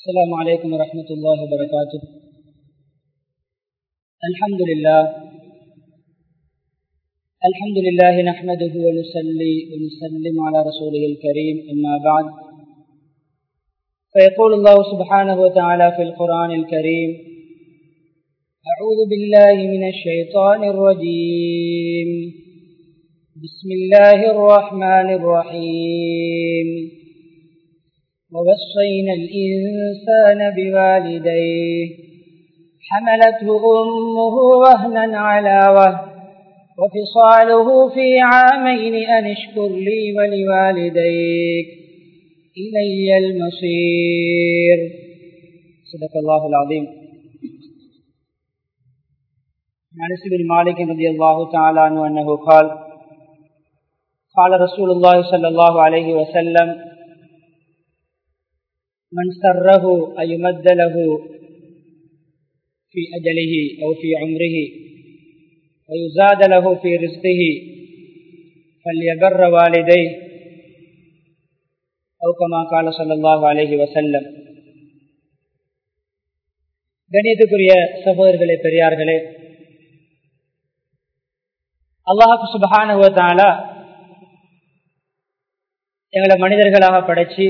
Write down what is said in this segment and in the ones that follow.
السلام عليكم ورحمة الله وبركاته الحمد لله الحمد لله نحمده ونصلي ونسلم على رسوله الكريم أما بعد فيقول الله سبحانه وتعالى في القرآن الكريم أعوذ بالله من الشيطان الرجيم بسم الله الرحمن الرحيم ووصينا الإنسان بوالديه حملته أمه وهنا على وهن وفصاله في عامين أن اشكر لي ولوالديك إلي المصير صدق الله العظيم عن بن مالك رضي الله تعالى عنه أنه قال قال رسول الله صلى الله عليه وسلم من سره أن يمد له في أجله أو في عمره ويزاد له في رزقه فليبر والديه أو كما قال صلى الله عليه وسلم கணியத்துக்குரிய சகோதரர்களே பெரியார்களே அல்லாஹு சுபகானுவத்தால எங்களை மனிதர்களாக படைச்சு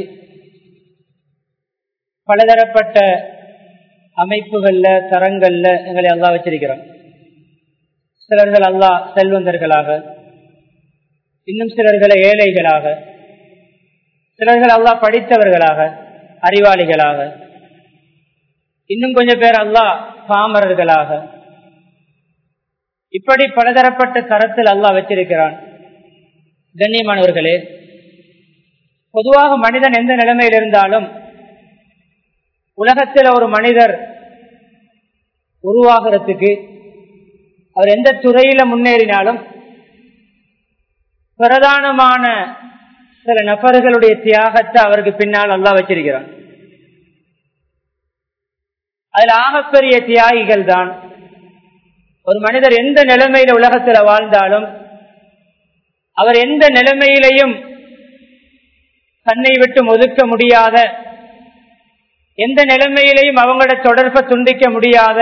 பலதரப்பட்ட அமைப்புகள்ல தரங்கள்ல எங்களை அல்லா வச்சிருக்கிறோம் சிலர்கள் அல்லா செல்வந்தர்களாக இன்னும் சிலர்களை ஏழைகளாக சிலர்கள் அல்லா படித்தவர்களாக அறிவாளிகளாக இன்னும் கொஞ்சம் பேர் அல்லா பாமரர்களாக இப்படி பலதரப்பட்ட தரத்தில் அல்லா வச்சிருக்கிறான் கண்ணியமானவர்களே பொதுவாக மனிதன் எந்த நிலைமையில் இருந்தாலும் உலகத்தில் ஒரு மனிதர் உருவாகிறதுக்கு அவர் எந்த துறையில முன்னேறினாலும் பிரதானமான சில நபர்களுடைய தியாகத்தை அவருக்கு பின்னால் அல்லா வச்சிருக்கிறார் அதில் ஆகப்பெரிய தியாகிகள் தான் ஒரு மனிதர் எந்த நிலைமையில உலகத்துல வாழ்ந்தாலும் அவர் எந்த நிலைமையிலையும் தன்னை விட்டு ஒதுக்க முடியாத எந்த நிலைமையிலையும் அவங்களோட தொடர்பை துண்டிக்க முடியாத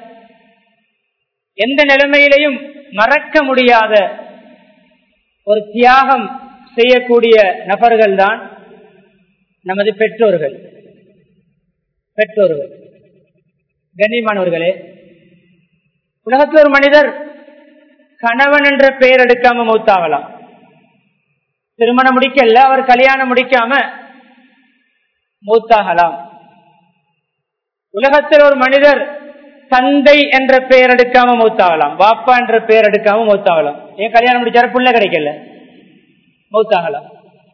எந்த நிலைமையிலையும் மறக்க முடியாத ஒரு தியாகம் செய்யக்கூடிய நபர்கள் தான் நமது பெற்றோர்கள் பெற்றோர்கள் கண்ணியமானவர்களே உலகத்தில் ஒரு மனிதர் கணவன் என்ற பெயர் எடுக்காம மூத்தாகலாம் திருமணம் முடிக்கல அவர் கல்யாணம் முடிக்காம மூத்தாகலாம் உலகத்தில் ஒரு மனிதர் தந்தை என்ற பெயர் எடுக்காம மூத்தாகலாம் பாப்பா என்ற பெயர் எடுக்காம மூத்தாகலாம் ஏன் கல்யாணம் முடிச்சாரு புள்ள கிடைக்கல மூத்தாகலாம்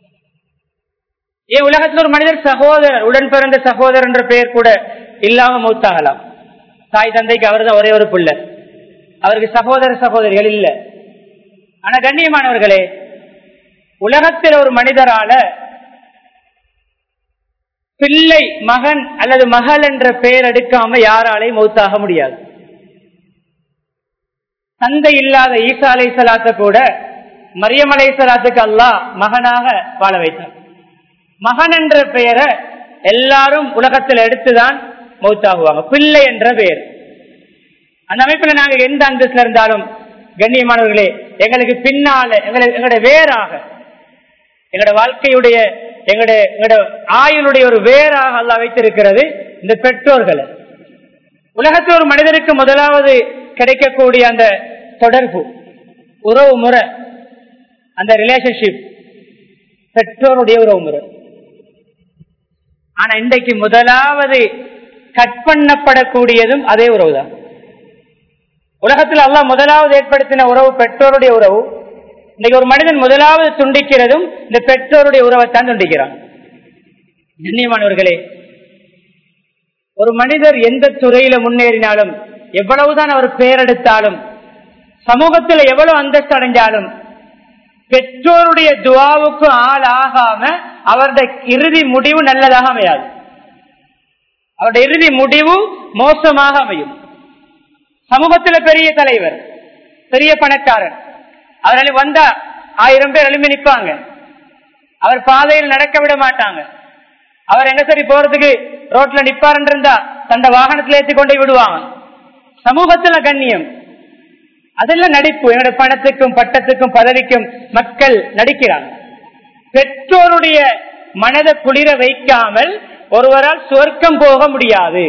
ஏன் உலகத்தில் ஒரு மனிதர் சகோதரர் உடன் பிறந்த சகோதரர் என்ற பெயர் கூட இல்லாம மூத்தாகலாம் தாய் தந்தைக்கு அவர் தான் ஒரே ஒரு புள்ள அவருக்கு சகோதர சகோதரிகள் இல்ல ஆனா கண்ணியமானவர்களே உலகத்தில் ஒரு மனிதரால பிள்ளை மகன் அல்லது மகள் என்ற பெயர் எடுக்காம யாராலையும் மௌத்தாக முடியாது தந்தை இல்லாத ஈசா அலை சலாத்த கூட மரியம் அலை சலாத்துக்கு அல்லா மகனாக வாழ வைத்தார் மகன் என்ற பெயரை எல்லாரும் உலகத்தில் எடுத்துதான் மௌத்தாகுவாங்க பிள்ளை என்ற பெயர் அந்த அமைப்புல நாங்க எந்த அந்தஸ்துல இருந்தாலும் கண்ணியமானவர்களே எங்களுக்கு பின்னால எங்களை எங்களுடைய வேறாக எங்களோட வாழ்க்கையுடைய எங்களுடைய எங்களோட ஆயுளுடைய ஒரு வேறாக அல்ல வைத்திருக்கிறது இந்த பெற்றோர்களை உலகத்தில் ஒரு மனிதனுக்கு முதலாவது கிடைக்கக்கூடிய அந்த தொடர்பு உறவு முறை அந்த ரிலேஷன்ஷிப் பெற்றோருடைய உறவு முறை ஆனா இன்றைக்கு முதலாவது கட் பண்ணப்படக்கூடியதும் அதே உறவு தான் உலகத்தில் அல்லா முதலாவது ஏற்படுத்தின உறவு பெற்றோருடைய உறவு இன்னைக்கு ஒரு மனிதன் முதலாவது துண்டிக்கிறதும் இந்த பெற்றோருடைய உறவைத்தான் துண்டிக்கிறான் கண்ணியமானவர்களே ஒரு மனிதர் எந்த துறையில முன்னேறினாலும் எவ்வளவுதான் அவர் பெயரெடுத்தாலும் சமூகத்தில் எவ்வளவு அந்தஸ்து அடைஞ்சாலும் பெற்றோருடைய துவாவுக்கு ஆள் ஆகாம அவருடைய இறுதி முடிவு நல்லதாக அமையாது அவருடைய இறுதி முடிவு மோசமாக அமையும் சமூகத்தில் பெரிய தலைவர் பெரிய பணக்காரர் அவரால் வந்தா ஆயிரம் பேர் எழுப்பி நிற்பாங்க அவர் பாதையில் நடக்க விட மாட்டாங்க அவர் எங்க சரி போறதுக்கு ரோட்ல நிப்பாருன்னு இருந்தா தந்த வாகனத்துல ஏற்றி கொண்டு போய் விடுவாங்க சமூகத்துல கண்ணியம் அதெல்லாம் நடிப்பு என்னோட பணத்துக்கும் பட்டத்துக்கும் பதவிக்கும் மக்கள் நடிக்கிறாங்க பெற்றோருடைய மனதை குளிர வைக்காமல் ஒருவரால் சொர்க்கம் போக முடியாது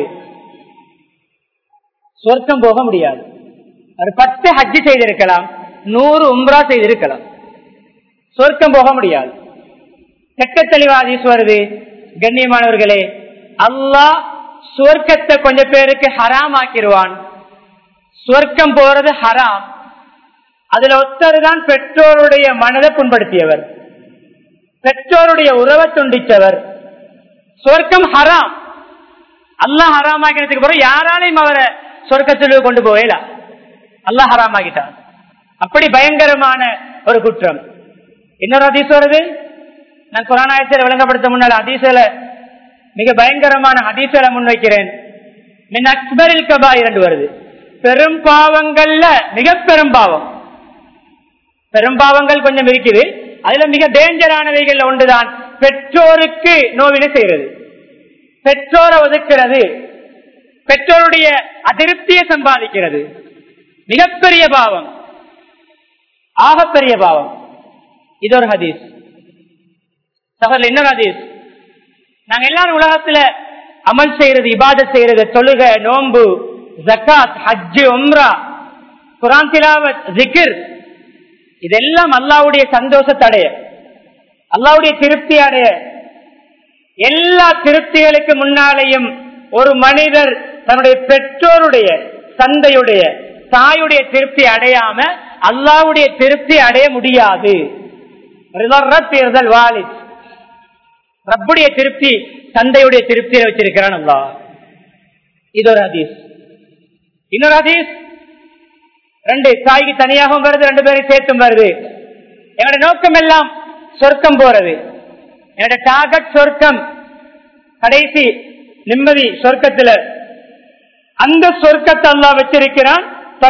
சொர்க்கம் போக முடியாது அவர் பத்து ஹஜ்ஜி செய்திருக்கலாம் நூறு உம்ரா செய்திருக்கலாம் சொர்க்கம் போக முடியாது செக்க தெளிவாதீஸ் வருது கண்ணியமானவர்களே அல்லாஹ் சுவர்க்கத்தை கொஞ்சம் பேருக்கு ஹராம் ஆக்கிடுவான் சுவர்க்கம் போறது ஹராம் அதுல ஒத்தர் தான் பெற்றோருடைய மனதை புண்படுத்தியவர் பெற்றோருடைய உறவை துண்டித்தவர் சொர்க்கம் ஹராம் அல்லாஹ் ஹராம் ஆக்கினதுக்கு பிறகு யாராலையும் அவரை சொர்க்கத்தில் கொண்டு போகல அல்லாஹ் ஹராம் ஆகிட்டான் அப்படி பயங்கரமான ஒரு குற்றம் இன்னொரு ஹதீஸ் வருது நான் குரானாயத்தில் விளங்கப்படுத்த முன்னால் ஹதீஸ்ல மிக பயங்கரமான ஹதீஸ்ல முன்வைக்கிறேன் மின் அக்பரில் கபா இரண்டு வருது பெரும் பாவங்கள்ல மிக பெரும் பாவம் பெரும் பாவங்கள் கொஞ்சம் இருக்குது அதுல மிக டேஞ்சரானவைகள் ஒன்றுதான் பெற்றோருக்கு நோவினை செய்யறது பெற்றோரை ஒதுக்கிறது பெற்றோருடைய அதிருப்தியை சம்பாதிக்கிறது மிகப்பெரிய பாவம் ஆகப்பெரிய பாவம் இது ஒரு ஹதீஸ் சகோதரர் இன்னொரு ஹதீஸ் நாங்க எல்லாரும் உலகத்துல அமல் செய்யறது இபாதத் செய்யறது தொழுக நோன்பு ஜக்காத் ஹஜ்ஜு உம்ரா குரான் திலாவத் ஜிகிர் இதெல்லாம் அல்லாவுடைய சந்தோஷத்தை அடைய அல்லாவுடைய திருப்தி அடைய எல்லா திருப்திகளுக்கு முன்னாலேயும் ஒரு மனிதர் தன்னுடைய பெற்றோருடைய தந்தையுடைய தாயுடைய திருப்தி அடையாம அல்லாவுடைய திருப்தி அடைய முடியாது வாலித் ரப்புடைய திருப்தி தந்தையுடைய திருப்தியில வச்சிருக்கிறான் அல்லா இது ஒரு ஹதீஸ் இன்னொரு ஹதீஸ் ரெண்டு தாய்க்கு தனியாகவும் வருது ரெண்டு பேரும் சேர்த்தும் வருது என்னோட நோக்கம் எல்லாம் சொர்க்கம் போறது என்னோட டார்கெட் சொர்க்கம் கடைசி நிம்மதி சொர்க்கத்துல அந்த சொர்க்கத்தை அல்லா வச்சிருக்கிறான்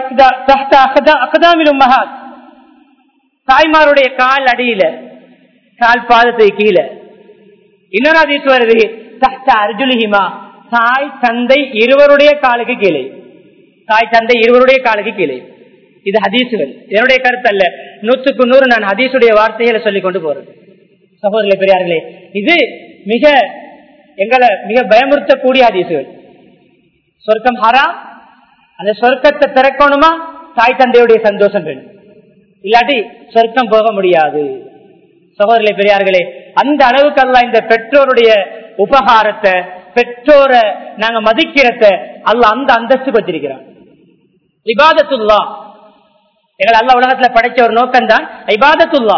மகாத் தாய்மாருடைய கால் அடியில கால் பாதத்தை கீழே இன்னொரு அதிர்ச்சி வருது தஹ்த அர்ஜுலிஹிமா தாய் தந்தை இருவருடைய காலுக்கு கீழே தாய் தந்தை இருவருடைய காலுக்கு கீழே இது ஹதீசுகள் என்னுடைய கருத்து அல்ல நூற்றுக்கு நூறு நான் ஹதீசுடைய வார்த்தைகளை சொல்லிக் கொண்டு போறது சகோதரர்களே பெரியார்களே இது மிக எங்களை மிக பயமுறுத்தக்கூடிய ஹதீசுகள் சொர்க்கம் ஹராம் அந்த சொர்க்கத்தை திறக்கணுமா தாய் தந்தையுடைய சந்தோஷம் வேணும் இல்லாட்டி சொர்க்கம் போக முடியாது சகோதரர்களே பெரியார்களே அந்த அளவுக்கு அல்ல இந்த பெற்றோருடைய உபகாரத்தை பெற்றோரை நாங்க மதிக்கிறத அல்ல அந்த அந்தஸ்து வச்சிருக்கிறான் இபாதத்துல்லா எங்களை அல்ல உலகத்துல படைச்ச ஒரு நோக்கம் தான் இபாதத்துல்லா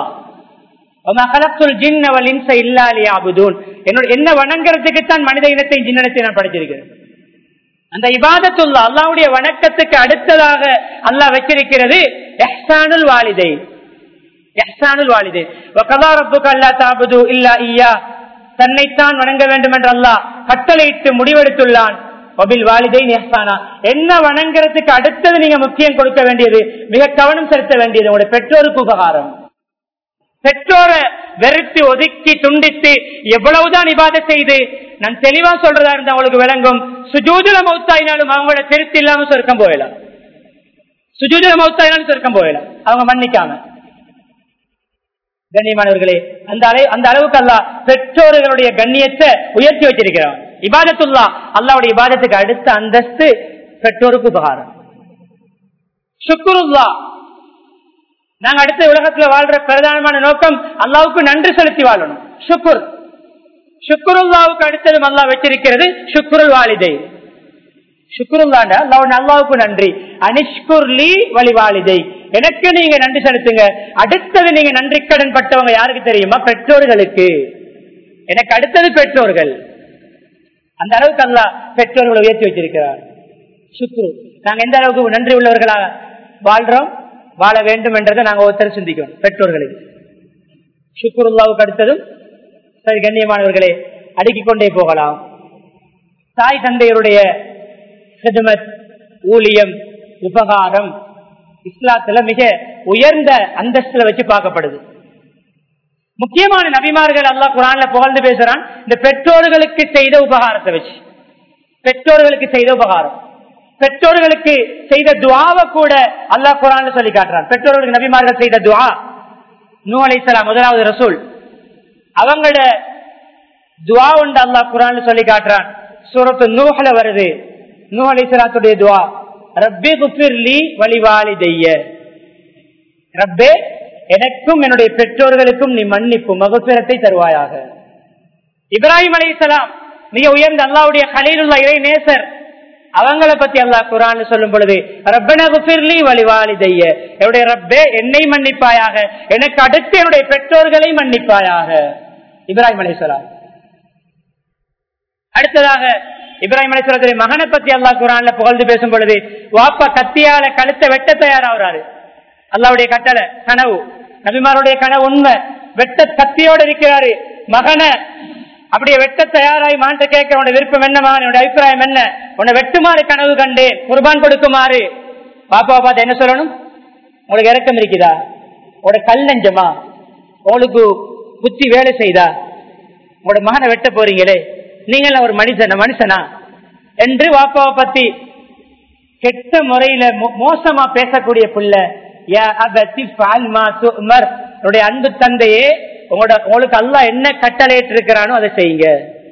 என்ன வணங்குறதுக்கு தான் மனித இனத்தை ஜின்னத்தை நான் படைச்சிருக்கிறேன் அந்த இபாதத்துல்லா அல்லாவுடைய வணக்கத்துக்கு அடுத்ததாக அல்லாஹ் வச்சிருக்கிறது எஹ்சானுல் வாலிதை எஹ்சானுல் வாலிதை வகலா ரப்புக அல்லா தாபுது இல்லா ஐயா தன்னைத்தான் வணங்க வேண்டும் என்று அல்லாஹ் கட்டளையிட்டு முடிவெடுத்துள்ளான் ஒபில் வாலிதை எஹ்சானா என்ன வணங்குறதுக்கு அடுத்தது நீங்க முக்கியம் கொடுக்க வேண்டியது மிக கவனம் செலுத்த வேண்டியது உங்களுடைய பெற்றோருக்கு உபகாரம் பெற்றோரை வெறுத்து ஒதுக்கி துண்டித்து எவ்வளவுதான் இபாத செய்து நான் தெளிவா சொல்றதா இருந்தா அவங்களுக்கு விளங்கும் சுஜூதுல மௌத்தாயினாலும் அவங்களோட திருப்தி இல்லாம சொர்க்கம் போயிடலாம் சுஜூதுல மௌத்தாயினாலும் சொர்க்கம் போயிடலாம் அவங்க மன்னிக்காம கண்ணியமானவர்களே அந்த அளவு அந்த அளவுக்கு அல்ல பெற்றோர்களுடைய கண்ணியத்தை உயர்த்தி வச்சிருக்கிறான் இபாதத்துல்லா அல்லாவுடைய இபாதத்துக்கு அடுத்த அந்தஸ்து பெற்றோருக்கு உபகாரம் சுக்குருல்லா நாங்க அடுத்த உலகத்துல வாழ்ற பிரதானமான நோக்கம் அல்லாவுக்கு நன்றி செலுத்தி வாழணும் சுக்குர் சுக்குருல்லாவுக்கு அடுத்தது அல்லா வச்சிருக்கிறது சுக்குருல் வாலிதை சுக்குருல்லாண்ட அல்லாவுக்கு நன்றி அனிஷ்குர்லி வழிவாளிதை எனக்கு நீங்க நன்றி செலுத்துங்க அடுத்தது நீங்க நன்றி கடன் பட்டவங்க யாருக்கு தெரியுமா பெற்றோர்களுக்கு எனக்கு அடுத்தது பெற்றோர்கள் அந்த அளவுக்கு அல்லா பெற்றோர்களை உயர்த்தி வச்சிருக்கிறார் சுக்ரு நாங்க எந்த அளவுக்கு நன்றி உள்ளவர்களாக வாழ்றோம் வாழ வேண்டும் என்றதை நாங்க ஒருத்தர் சிந்திக்கணும் பெற்றோர்களுக்கு சுக்குருல்லாவுக்கு அடுத்ததும் சரி கண்ணியமானவர்களே அடுக்கிக் கொண்டே போகலாம் தாய் தந்தையருடைய ஹிதமத் ஊழியம் உபகாரம் இஸ்லாத்துல மிக உயர்ந்த அந்தஸ்துல வச்சு பார்க்கப்படுது முக்கியமான நபிமார்கள் அல்லாஹ் குரான்ல புகழ்ந்து பேசுறான் இந்த பெற்றோர்களுக்கு செய்த உபகாரத்தை வச்சு பெற்றோர்களுக்கு செய்த உபகாரம் பெற்றோர்களுக்கு செய்த துவாவை கூட அல்லாஹ் குரான்ல சொல்லி காட்டுறான் பெற்றோர்களுக்கு நபிமார்கள் செய்த துவா நூ அலைசலாம் முதலாவது ரசூல் அவங்களோட துவா உண்டு அல்லாஹ் குரான்ல சொல்லி காட்டுறான் சூரத்து நூஹல வருது நூ அலைசலாத்துடைய துவா ரப்பி குஃபிர்லி வழிவாளி தெய்ய ரப்பே எனக்கும் என்னுடைய பெற்றோர்களுக்கும் நீ மன்னிப்பு மகசுரத்தை தருவாயாக இப்ராஹிம் அலைசலாம் மிக உயர்ந்த அல்லாவுடைய கலையிலுள்ள இறை நேசர் அவங்களை பத்தி அல்லாஹ் குரான் சொல்லும் பொழுது ரப்பன குஃபிர்லி வழிவாளி தெய்ய என்னுடைய ரப்பே என்னை மன்னிப்பாயாக எனக்கு அடுத்து என்னுடைய பெற்றோர்களை மன்னிப்பாயாக இப்ராஹிம் அலைசலாம் அடுத்ததாக இப்ராஹிம் அலிஸ்வரத்துடைய மகனை பத்தி அல்லாஹ் குரான்ல புகழ்ந்து பேசும் பொழுது வாப்பா கத்தியால கழுத்தை வெட்ட தயாராகிறாரு அல்லாவுடைய கட்டளை கனவு நபிமாருடைய கனவு உண்மை வெட்ட கத்தியோடு இருக்கிறாரு மகனை அப்படியே வெட்ட தயாராகி மான்ட்ட கேட்க உன்னோட விருப்பம் என்ன மகன் என்னோட அபிப்பிராயம் என்ன உன்னை வெட்டுமாறு கனவு கண்டு குர்பான் கொடுக்குமாறு பாப்பாவை பார்த்து என்ன சொல்லணும் உங்களுக்கு இறக்கம் இருக்குதா உங்களோட கல் நெஞ்சமா உங்களுக்கு புத்தி வேலை செய்தா உங்களோட மகனை வெட்ட போறீங்களே நீங்கள ஒரு மனுஷன மனுஷனா என்று வாப்பாவை பத்தி கெட்ட முறையில மோசமா பேசக்கூடிய புள்ள அன்பு தந்தையே உங்களோட உங்களுக்கு அல்லா என்ன கட்டளையிட்டு இருக்கிறானோ அதை செய்யுங்க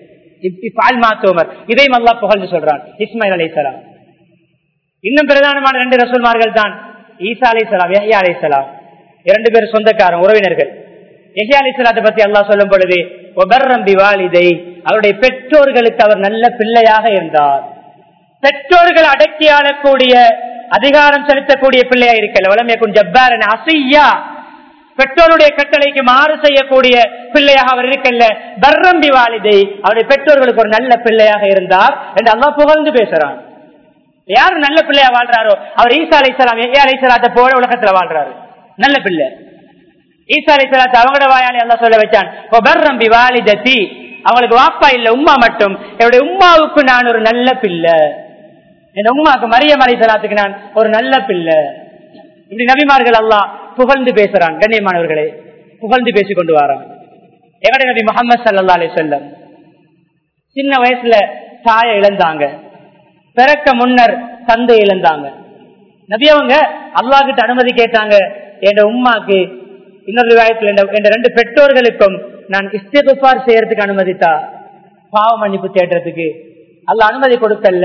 இதையும் அல்லா புகழ்ந்து சொல்றான் இஸ்மாயில் அலைசலாம் இன்னும் பிரதானமான ரெண்டு ரசூல்மார்கள் தான் ஈசா அலைசலாம் யஹ்யா அலைசலாம் இரண்டு பேர் சொந்தக்காரன் உறவினர்கள் எஹியா அலிசலாத்தை பத்தி அல்லா சொல்லும் பொழுது ஒபர்ரம்பி வாலிதை அவருடைய பெற்றோர்களுக்கு அவர் நல்ல பிள்ளையாக இருந்தார் பெற்றோர்கள் அடக்கி ஆளக்கூடிய அதிகாரம் செலுத்தக்கூடிய பிள்ளையா இருக்கல வளமையக்கும் ஜப்பாரன் அசையா பெற்றோருடைய கட்டளைக்கு மாறு செய்யக்கூடிய பிள்ளையாக அவர் இருக்கல்ல பர்ரம்பி வாலிதை அவருடைய பெற்றோர்களுக்கு ஒரு நல்ல பிள்ளையாக இருந்தார் என்று அல்லா புகழ்ந்து பேசுறான் யாரு நல்ல பிள்ளையா வாழ்றாரோ அவர் ஈசா அலைசலாம் ஏ அலைசலாத்தை போல உலகத்துல வாழ்றாரு நல்ல பிள்ளை ஈசா அலைசலாத்தை அவங்களோட வாயாலே எல்லாம் சொல்ல வச்சான் பர்ரம்பி வாலிதத்தி அவங்களுக்கு வாப்பா இல்ல உமா மட்டும் என்னுடைய உமாவுக்கு நான் ஒரு நல்ல பிள்ளை என் உமாவுக்கு மரியம் அலைசலாத்துக்கு நான் ஒரு நல்ல பிள்ளை இப்படி நபிமார்கள் எல்லாம் புகழ்ந்து பேசுறான் கண்ணியமானவர்களே புகழ்ந்து பேசிக் கொண்டு வரான் எங்கட நபி முகமது சல்லா அலி சொல்லம் சின்ன வயசுல தாய இழந்தாங்க பிறக்க முன்னர் தந்தை இழந்தாங்க நபி அவங்க அல்லா கிட்ட அனுமதி கேட்டாங்க என் உமாக்கு இன்னொரு விவாதத்தில் என் ரெண்டு பெற்றோர்களுக்கும் நான் இஸ்திகுபார் செய்யறதுக்கு அனுமதித்தா பாவ மன்னிப்பு தேடுறதுக்கு அல்ல அனுமதி கொடுக்கல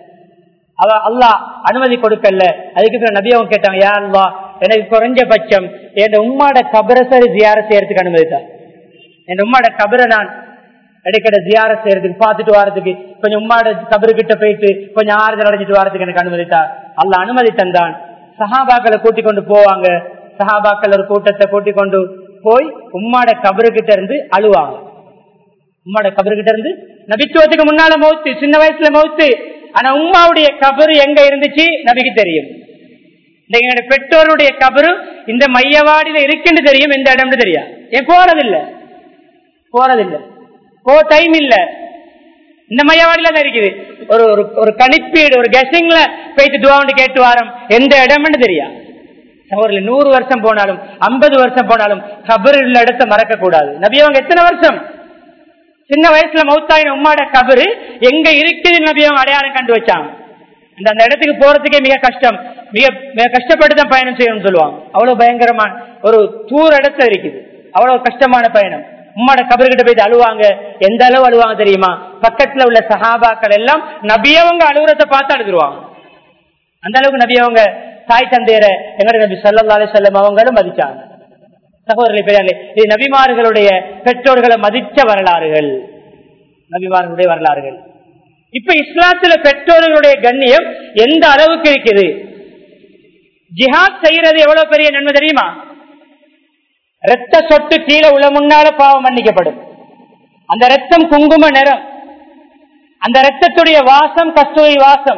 அவ அல்லா அனுமதி கொடுக்கல அதுக்கு நபி அவங்க கேட்டாங்க யா அல்லா எனக்கு குறைஞ்சபட்சம் என் உம்மாட கபரை சரி ஜியார செய்யறதுக்கு அனுமதித்தா என் உம்மாட கபரை நான் இடைக்கிட ஜியார செய்யறதுக்கு பார்த்துட்டு வரதுக்கு கொஞ்சம் உம்மாட கபரு கிட்ட போயிட்டு கொஞ்சம் ஆறுதல் அடைஞ்சிட்டு வரதுக்கு எனக்கு அனுமதித்தா அல்ல அனுமதி தந்தான் சஹாபாக்களை கூட்டிக் கொண்டு போவாங்க சஹாபாக்கள் ஒரு கூட்டத்தை கூட்டிக் கொண்டு போய் உம்மாட கபரு கிட்ட இருந்து அழுவாங்க உம்மாட கபரு கிட்ட இருந்து நபித்துவத்துக்கு முன்னால மௌத்து சின்ன வயசுல மௌத்து ஆனா உம்மாவுடைய கபரு எங்க இருந்துச்சு நபிக்கு தெரியும் எங்களுடைய பெற்றோருடைய கபரு இந்த மையவாடியில இருக்குன்னு தெரியும் இந்த இடம்னு தெரியும் ஏன் போறதில்லை போறதில்லை போ டைம் இல்ல இந்த மையவாடியில தான் இருக்குது ஒரு ஒரு கணிப்பீடு ஒரு கெஸிங்ல போயிட்டு துவாண்டு கேட்டு வாரம் எந்த இடம்னு தெரியா சகோதரில் நூறு வருஷம் போனாலும் ஐம்பது வருஷம் போனாலும் கபர் உள்ள இடத்தை மறக்க கூடாது நபி அவங்க எத்தனை வருஷம் சின்ன வயசுல மௌத்தாயின் உம்மாட கபரு எங்க இருக்குது நபி அவங்க அடையாளம் கண்டு வச்சாங்க இந்த அந்த இடத்துக்கு போறதுக்கே மிக கஷ்டம் மிக மிக கஷ்டப்பட்டு தான் பயணம் செய்யணும்னு சொல்லுவாங்க அவ்வளவு பயங்கரமான ஒரு தூர இடத்துல இருக்குது அவ்வளவு கஷ்டமான பயணம் உம்மாட கபர்கிட்ட போயிட்டு அழுவாங்க எந்த அளவு அழுவாங்க தெரியுமா பக்கத்துல உள்ள சஹாபாக்கள் எல்லாம் நபியவங்க அழுகுறத பார்த்து அழுதுருவாங்க அந்த அளவுக்கு நபியவங்க தாய் தந்தையரை எங்கட நபி சல்லாலே செல்லம் அவங்களும் மதிச்சாங்க சகோதரர்களை பெரியார்களே இது நபிமார்களுடைய பெற்றோர்களை மதிச்ச வரலாறுகள் நபிமார்களுடைய வரலாறுகள் இப்ப இஸ்லாத்துல பெற்றோர்களுடைய கண்ணியம் எந்த அளவுக்கு இருக்குது ஜிஹாத் செய்யறது எவ்வளவு பெரிய நன்மை தெரியுமா ரத்த சொட்டு கீழே உள்ள முன்னால பாவம் மன்னிக்கப்படும் அந்த ரத்தம் குங்கும நிறம் அந்த ரத்தத்துடைய வாசம் கஸ்தூரி வாசம்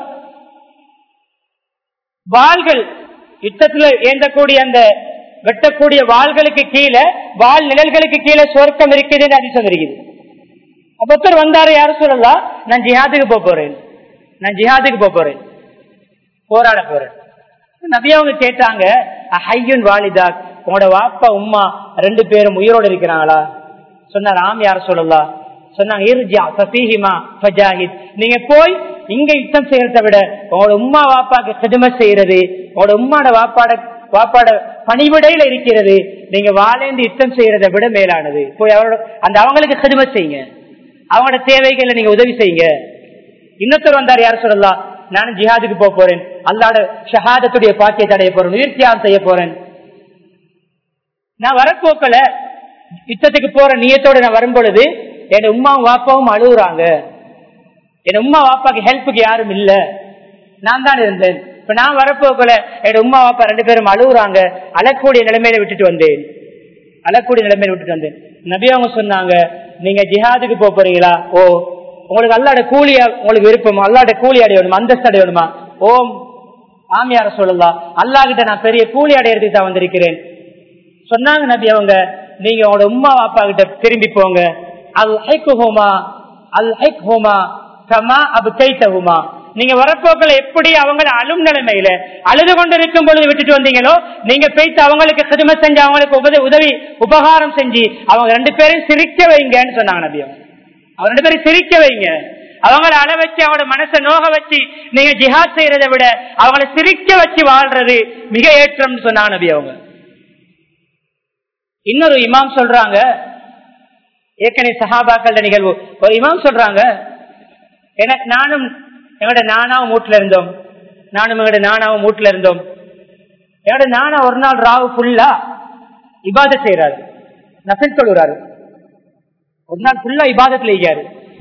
வாள்கள் யுத்தத்துல ஏந்தக்கூடிய அந்த வெட்டக்கூடிய வாள்களுக்கு கீழே வால் நிழல்களுக்கு கீழே சொர்க்கம் இருக்குது அதிசம் இருக்குது அப்பத்தர் வந்தாரு யாரும் சொல்லலாம் நான் ஜிஹாதுக்கு போக போறேன் நான் ஜிஹாதுக்கு போக போறேன் போராட போறேன் நபி அவங்க கேட்டாங்க ஹையுன் வாலிதா உங்களோட வாப்பா உம்மா ரெண்டு பேரும் உயிரோடு இருக்கிறாங்களா சொன்னார் ஆம் யார் சொல்லலாம் சொன்னாங்க இர்ஜா ஃபீஹிமா ஃபஜாஹித் நீங்க போய் இங்க யுத்தம் செய்யறதை விட உங்களோட உம்மா வாப்பாக்கு கிதுமை செய்யறது உங்களோட உம்மாட வாப்பாட வாப்பாட பணிவிடையில இருக்கிறது நீங்க வாழேந்து யுத்தம் செய்யறதை விட மேலானது போய் அவரோட அந்த அவங்களுக்கு கிதுமை செய்யுங்க அவங்களோட தேவைகளை நீங்க உதவி செய்யுங்க இன்னொருத்தர் வந்தார் யார் சொல்லலாம் நானும் ஜிஹாதுக்கு போக போறேன் அல்லாட ஷஹாதத்துடைய பாக்கியத்தை அடைய போறேன் உயிர் தியாகம் செய்ய போறேன் நான் வரப்போக்கல யுத்தத்துக்கு போற நியத்தோட நான் வரும் பொழுது என் உமாவும் வாப்பாவும் அழுகுறாங்க என் உமா வாப்பாக்கு ஹெல்ப்புக்கு யாரும் இல்ல நான் தான் இருந்தேன் இப்ப நான் வரப்போக்கல என் உமா வாப்பா ரெண்டு பேரும் அழுகுறாங்க அழக்கூடிய நிலைமையில விட்டுட்டு வந்தேன் அழக்கூடிய நிலைமையில விட்டுட்டு வந்தேன் நபி அவங்க சொன்னாங்க நீங்க ஜிஹாதுக்கு போக போறீங்களா ஓ உங்களுக்கு அல்லாட கூலி உங்களுக்கு விருப்பம் அல்லாட கூலி அடையணுமா அந்தஸ்து அடையணுமா ஓம் ஆமியார சொல்லலாம் அல்லா கிட்ட நான் பெரிய கூலி அடையறதுக்கு தான் வந்திருக்கிறேன் சொன்னாங்க நபி அவங்க நீங்க உங்களோட உமா அப்பா கிட்ட திரும்பி போங்க அல் ஹைக் ஹோமா அல் ஹைக் ஹோமா கமா அபு கைத்தகுமா நீங்க வரப்போக்கள் எப்படி அவங்கள அழும் நிலைமையில அழுது கொண்டு இருக்கும் பொழுது விட்டுட்டு வந்தீங்களோ நீங்க போயிட்டு அவங்களுக்கு சிறுமை செஞ்சு அவங்களுக்கு உதவி உதவி உபகாரம் செஞ்சு அவங்க ரெண்டு பேரும் சிரிக்க வைங்கன்னு சொன்னாங்க நபி அவங்க அவங்க ரெண்டு பேரும் சிரிக்க வைங்க அவங்கள அழ வச்சு அவங்களோட மனசை நோக வச்சு நீங்க ஜிஹாத் செய்யறதை விட அவங்கள சிரிக்க வச்சு வாழ்றது மிக ஏற்றம்னு சொன்னாங்க நபி அவங்க இன்னொரு இமாம் சொல்றாங்க ஏற்கனவே சஹாபாக்கள் நிகழ்வு ஒரு இமாம் சொல்றாங்க எனக்கு நானும் எங்களோட நானாவும் வீட்டுல இருந்தோம் நானும் எங்களோட நானாவும் வீட்டுல இருந்தோம் என்னோட நானா ஒரு நாள் ராவு ஃபுல்லா இபாத செய்யறாரு நபில் சொல்லுறாரு ஒரு நாள் ஃபுல்லா இபாதத்துல இருக்காரு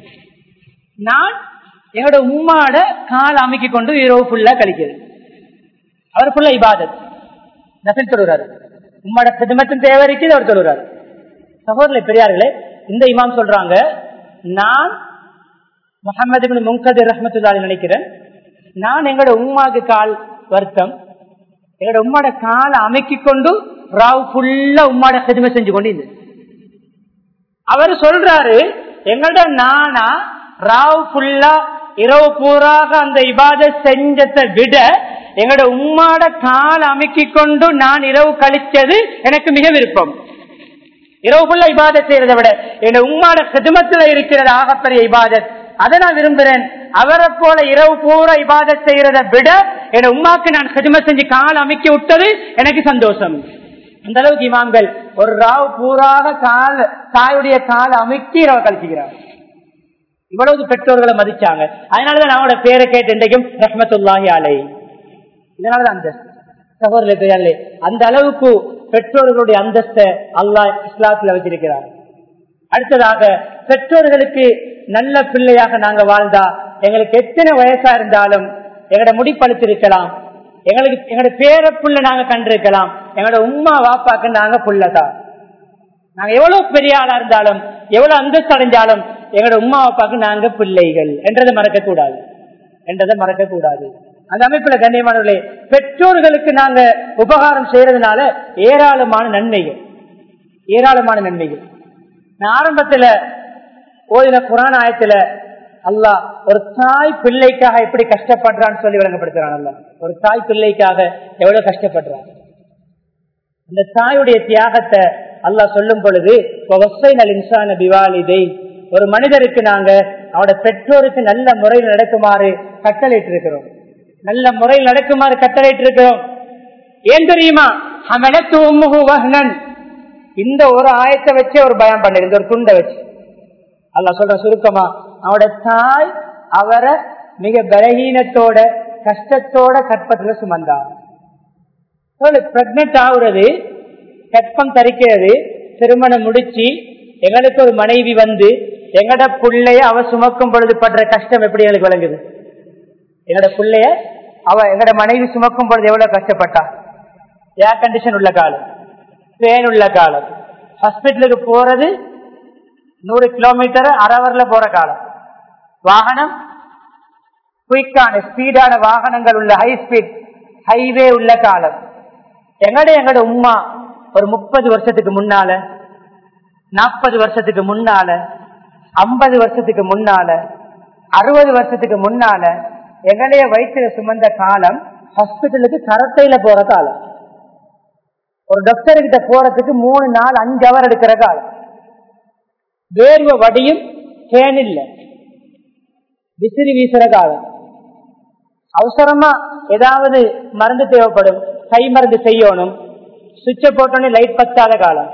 நான் என்னோட உம்மாட கால் அமைக்கி கொண்டு இரவு ஃபுல்லா கழிக்கிறது அவர் ஃபுல்லா இபாதத் நபில் சொல்லுறாரு உம்மாட சிதமத்தின் தேவை இருக்குது அவர் சொல்லுறாரு சகோதரர்களே பெரியார்களே இந்த இமாம் சொல்றாங்க நான் முகமது பின் முங்கது ரஹமத்துல்லாரி நினைக்கிறேன் நான் எங்களோட உம்மாக்கு கால் வருத்தம் எங்களோட உம்மாட காலை அமைக்கி கொண்டு ராவ் ஃபுல்லா உம்மாட சிதுமை செஞ்சு கொண்டு இருந்தது அவர் சொல்றாரு எங்களோட நானா ராவ் ஃபுல்லா இரவு பூராக அந்த இபாத செஞ்சதை விட எங்களோட உம்மாட கால் அமைக்கி கொண்டு நான் இரவு கழிச்சது எனக்கு மிக விருப்பம் இரவுக்குள்ள இபாதத் செய்யறதை விட என் உம்மாட சிதுமத்துல இருக்கிறது ஆகப்பெரிய இபாதத் அதை நான் விரும்புறேன் அவரை போல இரவு பூரா இபாதத் செய்யறதை விட என் உமாக்கு நான் சிதும செஞ்சு கால் அமைக்கி விட்டது எனக்கு சந்தோஷம் அந்த அளவுக்கு இமாம்கள் ஒரு ராவ் பூராக கால் தாயுடைய கால் அமைக்கி இரவு கழிச்சுக்கிறார் இவ்வளவு பெற்றோர்களை மதிச்சாங்க அதனாலதான் அவனோட பேரை கேட்டு இன்றைக்கும் ரஹமத்துல்லாஹி அலை இதனாலதான் அந்த சகோதரர்களே பெரியார்களே அந்த அளவுக்கு பெற்றோர்களுடைய அந்தஸ்தை அல்லாஹ் இஸ்லாத்துல வச்சிருக்கிறார் அடுத்ததாக பெற்றோர்களுக்கு நல்ல பிள்ளையாக நாங்க வாழ்ந்தா எங்களுக்கு எத்தனை வயசா இருந்தாலும் எங்களோட முடிப்பழுத்திருக்கலாம் எங்களுக்கு எங்களோட பேர புள்ள நாங்க கண்டிருக்கலாம் எங்களோட உம்மா வாப்பாக்கு நாங்க புள்ளதான் நாங்க எவ்வளவு பெரிய ஆளா இருந்தாலும் எவ்வளவு அந்தஸ்து அடைஞ்சாலும் எங்களோட உம்மா அப்பாவுக்கு நாங்க பிள்ளைகள் என்றதை மறக்க கூடாது என்றதை மறக்க கூடாது அந்த அமைப்புல கண்ணியமானவர்களே பெற்றோர்களுக்கு நாங்க உபகாரம் செய்யறதுனால ஏராளமான நன்மைகள் ஏராளமான நன்மைகள் நான் ஆரம்பத்துல ஓதின குரான் ஆயத்துல அல்லாஹ் ஒரு தாய் பிள்ளைக்காக எப்படி கஷ்டப்படுறான்னு சொல்லி விளங்கப்படுத்துறான் அல்ல ஒரு தாய் பிள்ளைக்காக எவ்வளவு கஷ்டப்படுறான் அந்த தாயுடைய தியாகத்தை அல்லாஹ் சொல்லும் பொழுது இன்சான பிவாலிதை ஒரு மனிதருக்கு நாங்க அவனோட பெற்றோருக்கு நல்ல முறையில் நடக்குமாறு கட்டளையிட்டு இருக்கிறோம் நல்ல முறையில் நடக்குமாறு கட்டளையிட்டு இருக்கிறோம் ஏன் தெரியுமா அமலத்து உம்முகு வஹ்னன் இந்த ஒரு ஆயத்தை வச்சே ஒரு பயம் பண்ணது இந்த ஒரு துண்டை வச்சு அல்ல சொல்ற சுருக்கமா அவனோட தாய் அவரை மிக பலகீனத்தோட கஷ்டத்தோட கற்பத்துல சுமந்தார் பிரெக்னென்ட் ஆகுறது கற்பம் தரிக்கிறது திருமணம் முடிச்சு எங்களுக்கு ஒரு மனைவி வந்து எங்கட பிள்ளைய அவ சுமக்கும் பொழுது படுற கஷ்டம் எப்படி எங்களுக்கு விளங்குது எங்கட பிள்ளைய அவ எங்கட மனைவி சுமக்கும் பொழுது எவ்வளவு கஷ்டப்பட்டா ஏர் கண்டிஷன் உள்ள காலம் பேன் உள்ள காலம் ஹாஸ்பிட்டலுக்கு போறது நூறு கிலோமீட்டர் அரவர்ல போற காலம் வாகனம் குயிக்கான ஸ்பீடான வாகனங்கள் உள்ள ஹை ஸ்பீட் ஹைவே உள்ள காலம் எங்கட எங்கட உமா ஒரு முப்பது வருஷத்துக்கு முன்னால நாற்பது வருஷத்துக்கு முன்னால ஐம்பது வருஷத்துக்கு முன்னால அறுபது வருஷத்துக்கு முன்னால எங்களைய வயிற்றுல சுமந்த காலம் ஹாஸ்பிட்டலுக்கு கரத்தையில போற காலம் ஒரு டாக்டர் கிட்ட போறதுக்கு மூணு நாள் அஞ்சு அவர் எடுக்கிற காலம் வேர்வை வடியும் ஃபேன் இல்ல விசிறி வீசுற காலம் அவசரமா ஏதாவது மருந்து தேவைப்படும் கை மருந்து செய்யணும் சுவிட்ச போட்டோன்னே லைட் பத்தாத காலம்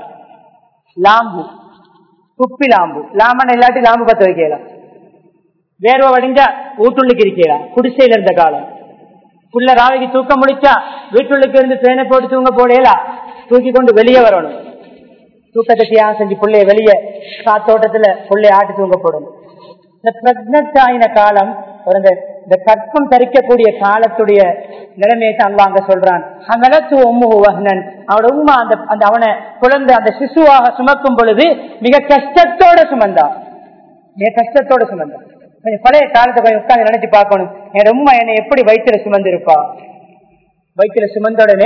லாம்பு குப்பி லாம்பு லாமன் இல்லாட்டி லாம்பு பத்த வைக்கலாம் வேர்வை வடிஞ்சா வீட்டுள்ளுக்கு இருக்கலாம் குடிசையில இருந்த காலம் புள்ள ராவைக்கு தூக்கம் முடிச்சா வீட்டுள்ளுக்கு இருந்து பேனை போட்டு தூங்க போடலா தூக்கி கொண்டு வெளியே வரணும் தூக்கத்தை தியாகம் செஞ்சு பிள்ளைய வெளியே காத்தோட்டத்துல பிள்ளைய ஆட்டி தூங்க போடணும் இந்த பிரெக்னட் ஆயின காலம் ஒரு இந்த இந்த கற்பம் தரிக்கக்கூடிய காலத்துடைய நிலைமையை தான் அல்லாஹ் அங்க சொல்றான் அங்கலத்து ஒம்முவஹ்னன் அவனோட உம்மா அந்த அந்த அவனை குழந்தை அந்த சிசுவாக சுமக்கும் பொழுது மிக கஷ்டத்தோட சுமந்தான் மிக கஷ்டத்தோட சுமந்தான் கொஞ்சம் பழைய காலத்தை கொஞ்சம் உட்கார்ந்து நினைச்சு பார்க்கணும் என் உம்மா என்னை எப்படி வயிற்றுல சுமந்திருப்பா வயிற்றுல சுமந்த உடனே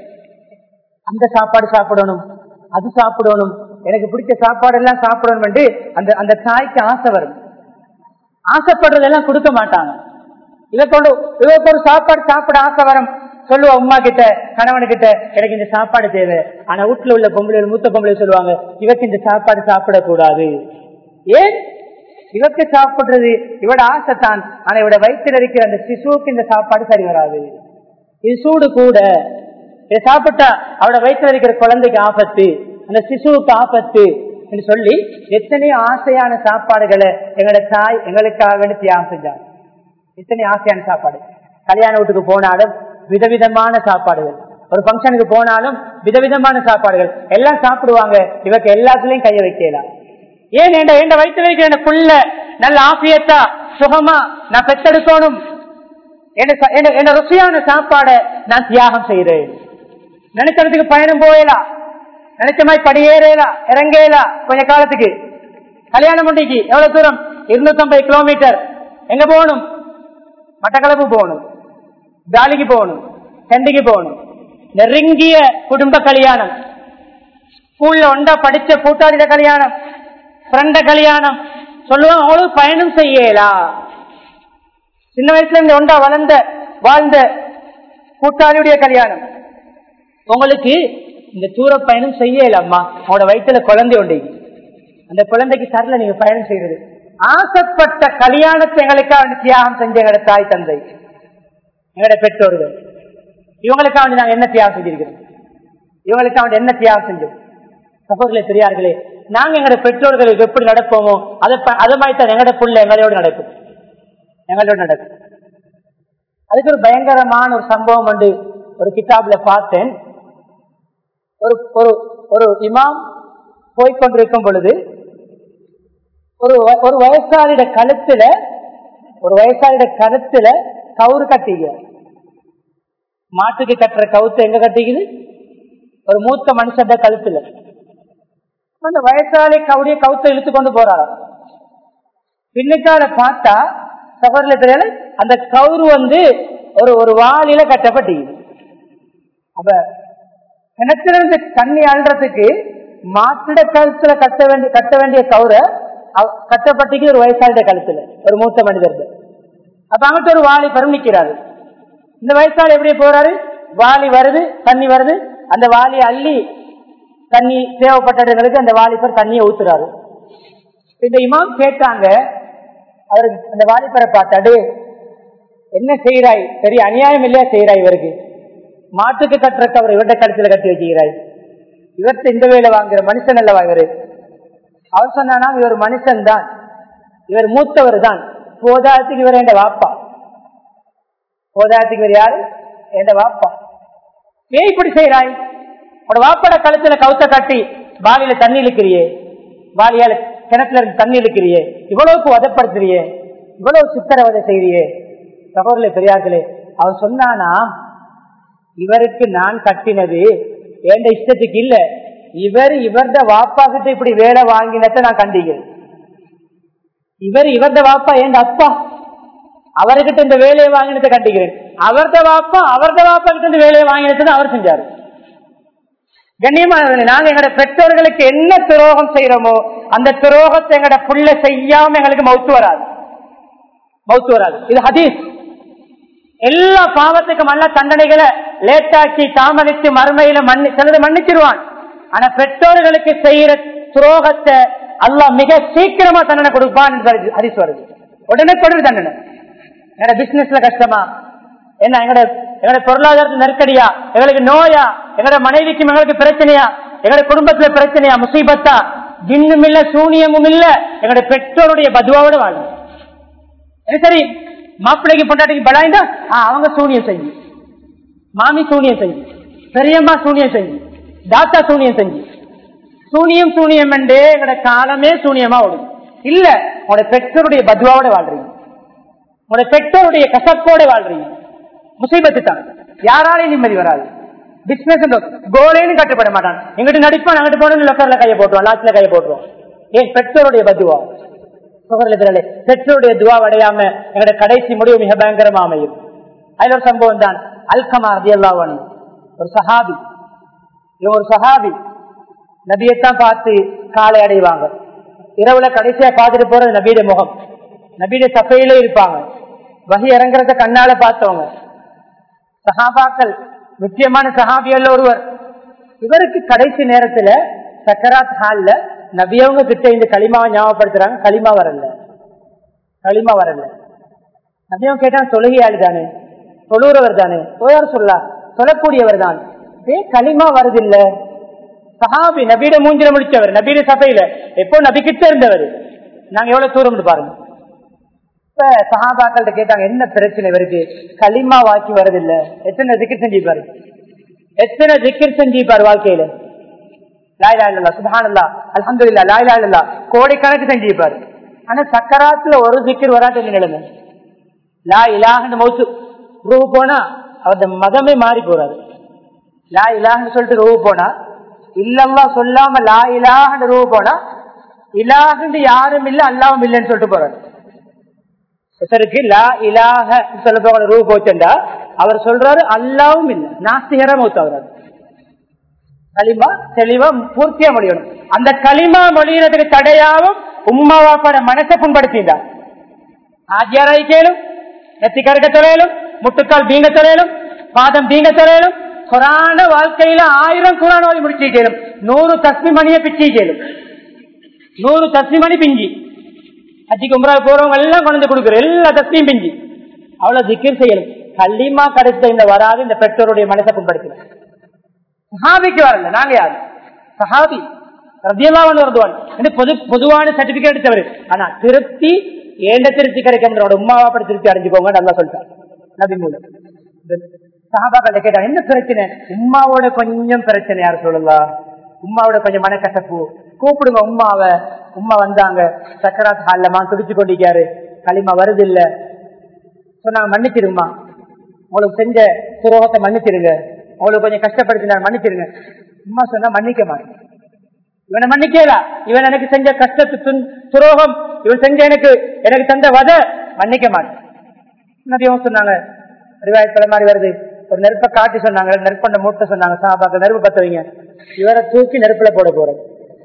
அந்த சாப்பாடு சாப்பிடணும் அது சாப்பிடணும் எனக்கு பிடிச்ச சாப்பாடு எல்லாம் சாப்பிடணும் என்று அந்த அந்த தாய்க்கு ஆசை வரும் ஆசைப்படுறதெல்லாம் கொடுக்க மாட்டாங்க இவக்கொண்டு இவருக்கு ஒரு சாப்பாடு சாப்பிட ஆசை வரும் சொல்லுவா உமா கிட்ட கணவனு கிட்ட எனக்கு இந்த சாப்பாடு தேவை ஆனா வீட்டுல உள்ள பொம்பளை மூத்த பொம்பளை சொல்லுவாங்க இவக்கு இந்த சாப்பாடு சாப்பிடக்கூடாது ஏன் இவக்கு சாப்பிடுறது இவட ஆசை தான் ஆனா இவட வயிற்றில் இருக்கிற அந்த சிசுவுக்கு இந்த சாப்பாடு சரி வராது இது சூடு கூட இதை சாப்பிட்டா அவட வயிற்றில் இருக்கிற குழந்தைக்கு ஆபத்து அந்த சிசுவுக்கு ஆபத்து என்று சொல்லி எத்தனையோ ஆசையான சாப்பாடுகளை எங்களோட தாய் எங்களுக்காக வேண்டி தியாகம் செஞ்சாங்க எத்தனை ஆசையான சாப்பாடு கல்யாண வீட்டுக்கு போனாலும் விதவிதமான சாப்பாடுகள் ஒரு ஃபங்க்ஷனுக்கு போனாலும் விதவிதமான சாப்பாடுகள் எல்லாம் சாப்பிடுவாங்க இவக்கு எல்லாத்துலயும் கைய வைக்கலாம் ஏன் என் என் வயிற்று வைக்கிற என் புள்ள நல்ல ஆசியத்தா சுகமா நான் பெத்தெடுக்கணும் என்ன- என்ன என்ன ருசியான சாப்பாடை நான் தியாகம் செய்யறேன் நினைக்கிறதுக்கு பயணம் போயலாம் நினைச்ச மாதிரி படியேறலாம் இறங்கலாம் கொஞ்ச காலத்துக்கு கல்யாணம் முடிக்கு எவ்வளவு தூரம் இருநூத்தி ஐம்பது கிலோமீட்டர் எங்க போகணும் மட்டக்களப்பு போகணும் ஜாலிக்கு போகணும் செண்டிக்கு போகணும் நெருங்கிய குடும்ப கல்யாணம் ஸ்கூல்ல ஒண்டா படிச்ச கூட்டாளிட கல்யாணம் ஃப்ரெண்ட கல்யாணம் சொல்லுவாங்க அவங்களுக்கு பயணம் செய்யலா சின்ன வயசுல இருந்து ஒண்டா வளர்ந்த வாழ்ந்த கூட்டாளியுடைய கல்யாணம் உங்களுக்கு இந்த தூர பயணம் செய்யல அம்மா அவனோட வயிற்றுல குழந்தை உண்டு அந்த குழந்தைக்கு சரில நீங்க பயணம் செய்யறது ஆசைப்பட்ட கல்யாணத்தை எங்களுக்காக தியாகம் செஞ்ச எங்களோட தாய் தந்தை எங்களோட பெற்றோர்கள் இவங்களுக்காக வேண்டி நாங்க என்ன தியாகம் செஞ்சிருக்கிறோம் இவங்களுக்காக வேண்டி என்ன தியாகம் செஞ்சோம் சகோதரர்களே பெரியார்களே நாங்க எங்களோட பெற்றோர்களுக்கு எப்படி நடப்போமோ அதை ப- அது மாதிரி தான் எங்களோட புள்ள எங்களோட நடக்கும் எங்களோட நடக்கும் அதுக்கு ஒரு பயங்கரமான ஒரு சம்பவம் வந்து ஒரு கிதாப்ல பார்த்தேன் ஒரு ஒரு ஒரு இமாம் போய்கொண்டிருக்கும் பொழுது ஒரு வ- ஒரு வயசாளிட கழுத்துல ஒரு வயசாளிட கழுத்துல கவுறு கட்டிக்க மாட்டுக்கு கட்டுற கவுத்து எங்க கட்டிக்குது ஒரு மூத்த மனுஷன் கழுத்துல அந்த வயசாளி கவுடைய கவுத்தை இழுத்து கொண்டு போறாரு பின்னுக்கால பார்த்தா சகோதரில் தெரியல அந்த கவுரு வந்து ஒரு ஒரு வாளியில கட்டப்பட்டிக்குது அப்ப கிணத்திலிருந்து தண்ணி அள்ளுறதுக்கு மாட்டிட கழுத்துல கட்ட வேண்டிய கட்ட வேண்டிய கவுரை அவ- கட்டப்பட்டிக்கு ஒரு வயசாளிட கழுத்துல ஒரு மூத்த மனிதர் அப்ப அங்கிட்ட ஒரு வாளி பெரும் நிக்கிறாரு இந்த வயசாளி எப்படி போறாரு வாளி வருது தண்ணி வருது அந்த வாளியை அள்ளி தண்ணி தேவைப்பட்டவர்களுக்கு அந்த வாலிபர் தண்ணியை ஊத்துறாரு இந்த இமாம் கேட்டாங்க அவரு அந்த வாலிபரை பார்த்தாடு என்ன செய்யறாய் பெரிய அநியாயம் இல்லையா செய்யறாய் இவருக்கு மாட்டுக்கு கட்டுற கவர் இவர்கிட்ட கழுத்துல கட்டி வச்சுக்கிறாய் இவர்கிட்ட இந்த வேலை வாங்குற மனுஷன் அல்லவா இவரு அவர் சொன்னா இவர் மனுஷன் தான் இவர் மூத்தவர் தான் போதாத்துக்கு இவர் என் வாப்பா போதாத்துக்கு இவர் யாரு என் வாப்பா ஏன் இப்படி செய்யறாய் உட வாப்பட கழுத்துல கவுத்த கட்டி வாலியில தண்ணி இழுக்கிறியே வாலியால கிணத்துல இருந்து தண்ணி இழுக்கிறியே இவ்வளவுக்கு வதப்படுத்துறியே இவ்வளவு சித்திரவதை செய்றியே சகோதரர்களே பெரியார்களே அவர் சொன்னானா இவருக்கு நான் கட்டினது என் இஷ்டத்துக்கு இல்ல இவர் இவர்த வாப்பா கிட்ட இப்படி வேலை வாங்கினத நான் கண்டிக்கிறேன் இவர் இவர்த வாப்பா எங்க அப்பா அவர்கிட்ட இந்த வேலையை வாங்கினதை கண்டிக்கிறேன் அவர்த வாப்பா அவர்த வாப்பா கிட்ட இந்த வேலையை வாங்கினதை அவர் செஞ்சாரு கண்ணியமானவர்களே நாங்க எங்களோட பெற்றோர்களுக்கு என்ன துரோகம் செய்யறோமோ அந்த துரோகத்தை எங்களோட புள்ள செய்யாம எங்களுக்கு மவுத்து வராது மவுத்து வராது இது ஹதீஸ் எல்லா பாவத்துக்கும் அல்ல தண்டனைகளை லேட்டாக்கி தாமதித்து மறுமையில மன்னி சிலது மன்னிச்சிருவான் ஆனா பெற்றோர்களுக்கு செய்யற துரோகத்தை அல்லாஹ் மிக சீக்கிரமா தண்டனை கொடுப்பான் என்று ஹரிஸ் வருது உடனே கொடுது தண்டனை எங்கட பிசினஸ்ல கஷ்டமா என்ன எங்கட எங்கட பொருளாதாரத்து நெருக்கடியா எங்களுக்கு நோயா எங்கட மனைவிக்கும் எங்களுக்கு பிரச்சனையா எங்கட குடும்பத்துல பிரச்சனையா முசீபத்தா ஜின்னும் இல்ல சூனியமும் இல்ல எங்கட பெற்றோருடைய பதுவாவோட வாழும் இது சரி மாப்பிள்ளைக்கு பொண்டாட்டிக்கு பலாய்ந்தா ஆ, அவங்க சூனியம் செய்யும் மாமி சூனியம் செய்யும் பெரியம்மா சூனியம் செய்யும் தாத்தா சூனியம் செஞ்சு சூனியம் சூனியம் என்றே எங்கட காலமே சூனியமா ஓடும் இல்ல உங்களோட பெற்றோருடைய பத்வாவோட வாழ்றீங்க உங்களோட பெற்றோருடைய கசப்போட வாழ்றீங்க முசீபத்து தான் யாராலையும் நிம்மதி வராது பிசினஸ் கோலேன்னு கட்டுப்பட மாட்டான் எங்கிட்ட நடிப்பான் அங்கிட்டு போன லொக்கர்ல கையை போட்டுருவான் லாஸ்ட்ல கையை போட்டுருவோம் ஏன் பெற்றோருடைய பத்துவா சுகர்ல பெற்றோருடைய துவா அடையாம எங்களோட கடைசி முடிவு மிக பயங்கரமா அமையும் அதுல ஒரு சம்பவம் தான் அல்கமா ரதியல்லாஹு ஒரு சஹாபி இவன் ஒரு சஹாபி நபியைத்தான் பார்த்து காலை அடைவாங்க இரவுல கடைசியா பார்த்துட்டு போறது நபியுடைய முகம் நபியுடைய சபையில இருப்பாங்க வகி இறங்குறத கண்ணால பார்த்தவங்க சஹாபாக்கள் முக்கியமான சஹாபியல்ல ஒருவர் இவருக்கு கடைசி நேரத்துல சக்கராத் ஹால்ல நபியவங்க கிட்ட இந்த களிமாவை ஞாபகப்படுத்துறாங்க களிமா வரல களிமா வரல நபியவங்க கேட்டா தொழுகையாளி தானே தொழுறவர் தானே யார் சொல்லா சொல்லக்கூடியவர் தான் ஏ களிமா வருதில்ல சஹாபி நபியிட மூஞ்சில முடிச்சவர் நபியிட சபையில எப்போ நபி கிட்ட இருந்தவர் நாங்க எவ்வளவு தூரம் பாருங்க இப்ப சஹாபாக்கள்கிட்ட கேட்டாங்க என்ன பிரச்சனை இவருக்கு களிமா வாக்கி வரதில்ல எத்தனை திக்கர் செஞ்சுப்பாரு எத்தனை திக்கர் செஞ்சுப்பாரு வாழ்க்கையில லாயிலா இல்லா சுபானல்லா அலமதுல்லா லாயிலா இல்லா கோடிக்கணக்கு செஞ்சுப்பாரு ஆனா சக்கராத்துல ஒரு திக்கர் வராட்டு நிலைமை லா இலாஹன்னு மௌத்து ரூ போனா அவரது மதமே மாறி போறாரு லா இலாஹன்னு சொல்லிட்டு ரூ போனா இல்லல்லா சொல்லாம லா இலாஹன்னு ரூ போனா இலாஹன்னு யாரும் இல்ல அல்லாவும் இல்லைன்னு சொல்லிட்டு போறாரு ஒருத்தருக்கு லா இலாக சொல்ல போகிற ரூ போச்சுண்டா அவர் சொல்றாரு அல்லாவும் இல்லை நாஸ்திகர மௌத்தவராது களிமா தெளிவா பூர்த்தியா மொழியணும் அந்த களிமா மொழியினதுக்கு தடையாவும் உம்மா வாப்பாட மனசை புண்படுத்திட்டார் ஆஜியாராய் கேளும் நெத்தி கருக்க தொலையிலும் முட்டுக்கால் பீங்க தொலையிலும் பாதம் பீங்க தொலையிலும் குரான வாழ்க்கையில ஆயிரம் குரான் ஓதி முடிச்சு கேளும் நூறு தஸ்மி மணியை பிச்சு கேளும் நூறு தஸ்மி மணி பிஞ்சி அஜி கும்பரா போறவங்க எல்லாம் கொண்டு வந்து கொடுக்குற எல்லா தஸ்மியும் பிஞ்சி அவ்வளவு திக்கிர் செய்யணும் கல்லிமா கிடைத்த இந்த வராது இந்த பெற்றோருடைய மனசை புண்படுத்தின சஹாபிக்கு வரல நாங்க யாரு சஹாபி ரத்தியெல்லாம் வருதுவான் பொது பொதுவான சர்டிபிகேட் எடுத்தவர் ஆனா திருப்தி ஏண்ட திருப்தி கிடைக்கும் உமாவா அப்படி திருப்தி அடைஞ்சுக்கோங்க நல்லா சொல்லிட்டார் நபி மூலம் சஹாபாக்கள் கேட்டாங்க என்ன பிரச்சனை உமாவோட கொஞ்சம் பிரச்சனை யார் சொல்லுங்களா உமாவோட கொஞ்சம் மனக்கசப்பு கூப்பிடுங்க உமாவை உமா வந்தாங்க சக்கராத் ஹால்லமா துடிச்சு கொண்டிருக்காரு களிமா வருது இல்ல சொன்னாங்க மன்னிச்சிருங்கம்மா உங்களுக்கு செஞ்ச துரோகத்தை மன்னிச்சிருங்க உங்களுக்கு கொஞ்சம் கஷ்டப்படுத்தினா மன்னிச்சிருங்க உமா சொன்னா மன்னிக்க மாட்டேன் இவனை மன்னிக்கலா இவன் எனக்கு செஞ்ச கஷ்டத்து துரோகம் இவன் செஞ்ச எனக்கு எனக்கு தந்த வத மன்னிக்க மாட்டேன் நபியும் சொன்னாங்க ரிவாயத்துல மாதிரி வருது ஒரு நெருப்பை காட்டி சொன்னாங்க நெருப்பண்ட மூட்டை சொன்னாங்க சாபாக்க நெருப்பு பத்த வைங்க இவரை தூக்கி நெருப்புல போட போறோம்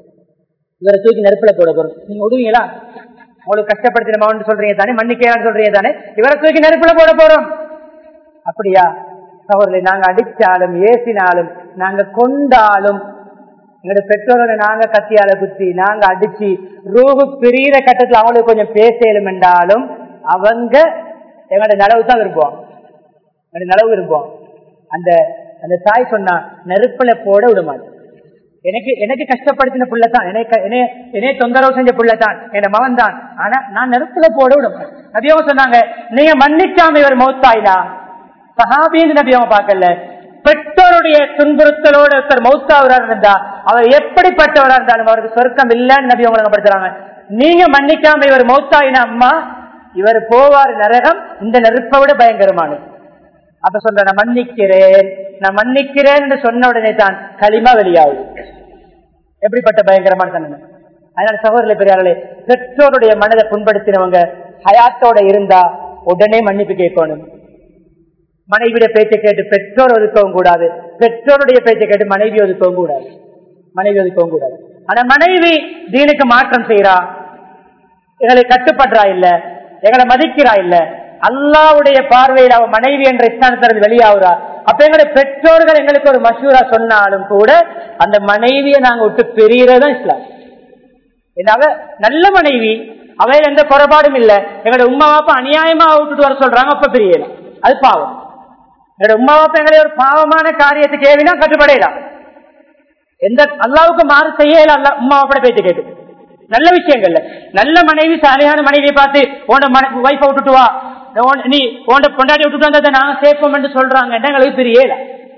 இவரை தூக்கி நெருப்புல போட போறோம் நீங்க விடுவீங்களா உங்களுக்கு கஷ்டப்படுத்தினமான்னு சொல்றீங்க தானே மன்னிக்கையான்னு சொல்றீங்க தானே இவரை தூக்கி நெருப்புல போட போறோம் அப்படியா சகோதரி நாங்க அடிச்சாலும் ஏசினாலும் நாங்க கொண்டாலும் எங்களுடைய பெற்றோரோட நாங்க கத்தியால குத்தி நாங்க அடிச்சு ரூபு பிரியிற கட்டத்துல அவங்களுக்கு கொஞ்சம் பேசலும் என்றாலும் அவங்க எங்களோட நலவு தான் விரும்புவோம் எங்களுடைய நலவு விரும்புவோம் அந்த அந்த தாய் சொன்னா நெருப்புல போட விடுமாது எனக்கு எனக்கு கஷ்டப்படுத்தின புள்ளதான் என்னைய தொந்தரவு செஞ்ச புள்ளதான் என் மகன் தான் ஆனா நான் நெருப்புல போட விடுமா நபியவங்க சொன்னாங்க நீங்க மன்னிக்காம இவர் மௌத்தாயினா சஹாபின்னு நபியவங்க பார்க்கல பெற்றோருடைய துன்புறுத்தலோடு ஒருத்தர் மௌத்தாவராக இருந்தா அவர் எப்படிப்பட்டவராக இருந்தாலும் அவருக்கு சொர்க்கம் இல்லைன்னு நபி அவங்க படுத்துறாங்க நீங்க மன்னிக்காம இவர் மௌத்தாயின அம்மா இவர் போவார் நரகம் இந்த நெருப்பை விட பயங்கரமானது அப்ப சொல்ற நான் மன்னிக்கிறேன் நான் மன்னிக்கிறேன் என்று சொன்ன உடனே தான் களிமா வெளியாகுது எப்படிப்பட்ட பயங்கரமான தன்மை அதனால சகோதரர்களே பெரியார்களே பெற்றோருடைய மனதை புண்படுத்தினவங்க ஹயாத்தோட இருந்தா உடனே மன்னிப்பு கேட்கணும் மனைவியுடைய பேச்சை கேட்டு பெற்றோர் ஒதுக்கவும் கூடாது பெற்றோருடைய பேச்சை கேட்டு மனைவி ஒதுக்கவும் கூடாது மனைவி ஒதுக்கவும் கூடாது ஆனா மனைவி தீனுக்கு மாற்றம் செய்யறா எங்களை கட்டுப்படுறா இல்ல எங்களை மதிக்கிறா இல்ல அல்லாவுடைய பார்வையில் அவ மனைவி என்ற ஸ்தானத்திலிருந்து வெளியாகுறா அப்ப எங்களுடைய பெற்றோர்கள் எங்களுக்கு ஒரு மசூரா சொன்னாலும் கூட அந்த மனைவியை நாங்க விட்டு பெரியதான் இஸ்லாம் என்னால நல்ல மனைவி அவையில் எந்த குறைபாடும் இல்ல எங்களோட உமா பாப்பா அநியாயமா விட்டுட்டு வர சொல்றாங்க அப்ப பிரியலாம் அது பாவம் என்னோட உமா பாப்பா எங்களை ஒரு பாவமான காரியத்துக்கு ஏவினா கட்டுப்படையலாம் எந்த அல்லாவுக்கு மாறு செய்யல அல்ல உமா பாப்பட பேச்சு கேட்டு நல்ல விஷயங்கள்ல நல்ல மனைவி சாலையான மனைவியை பார்த்து உன வைஃபை விட்டுட்டு வா உன்- நீ உன்ட கொண்டாடி விட்டுட்டு வந்ததை நாங்க சேர்ப்போம் என்று சொல்றாங்க எங்களுக்கு தெரியல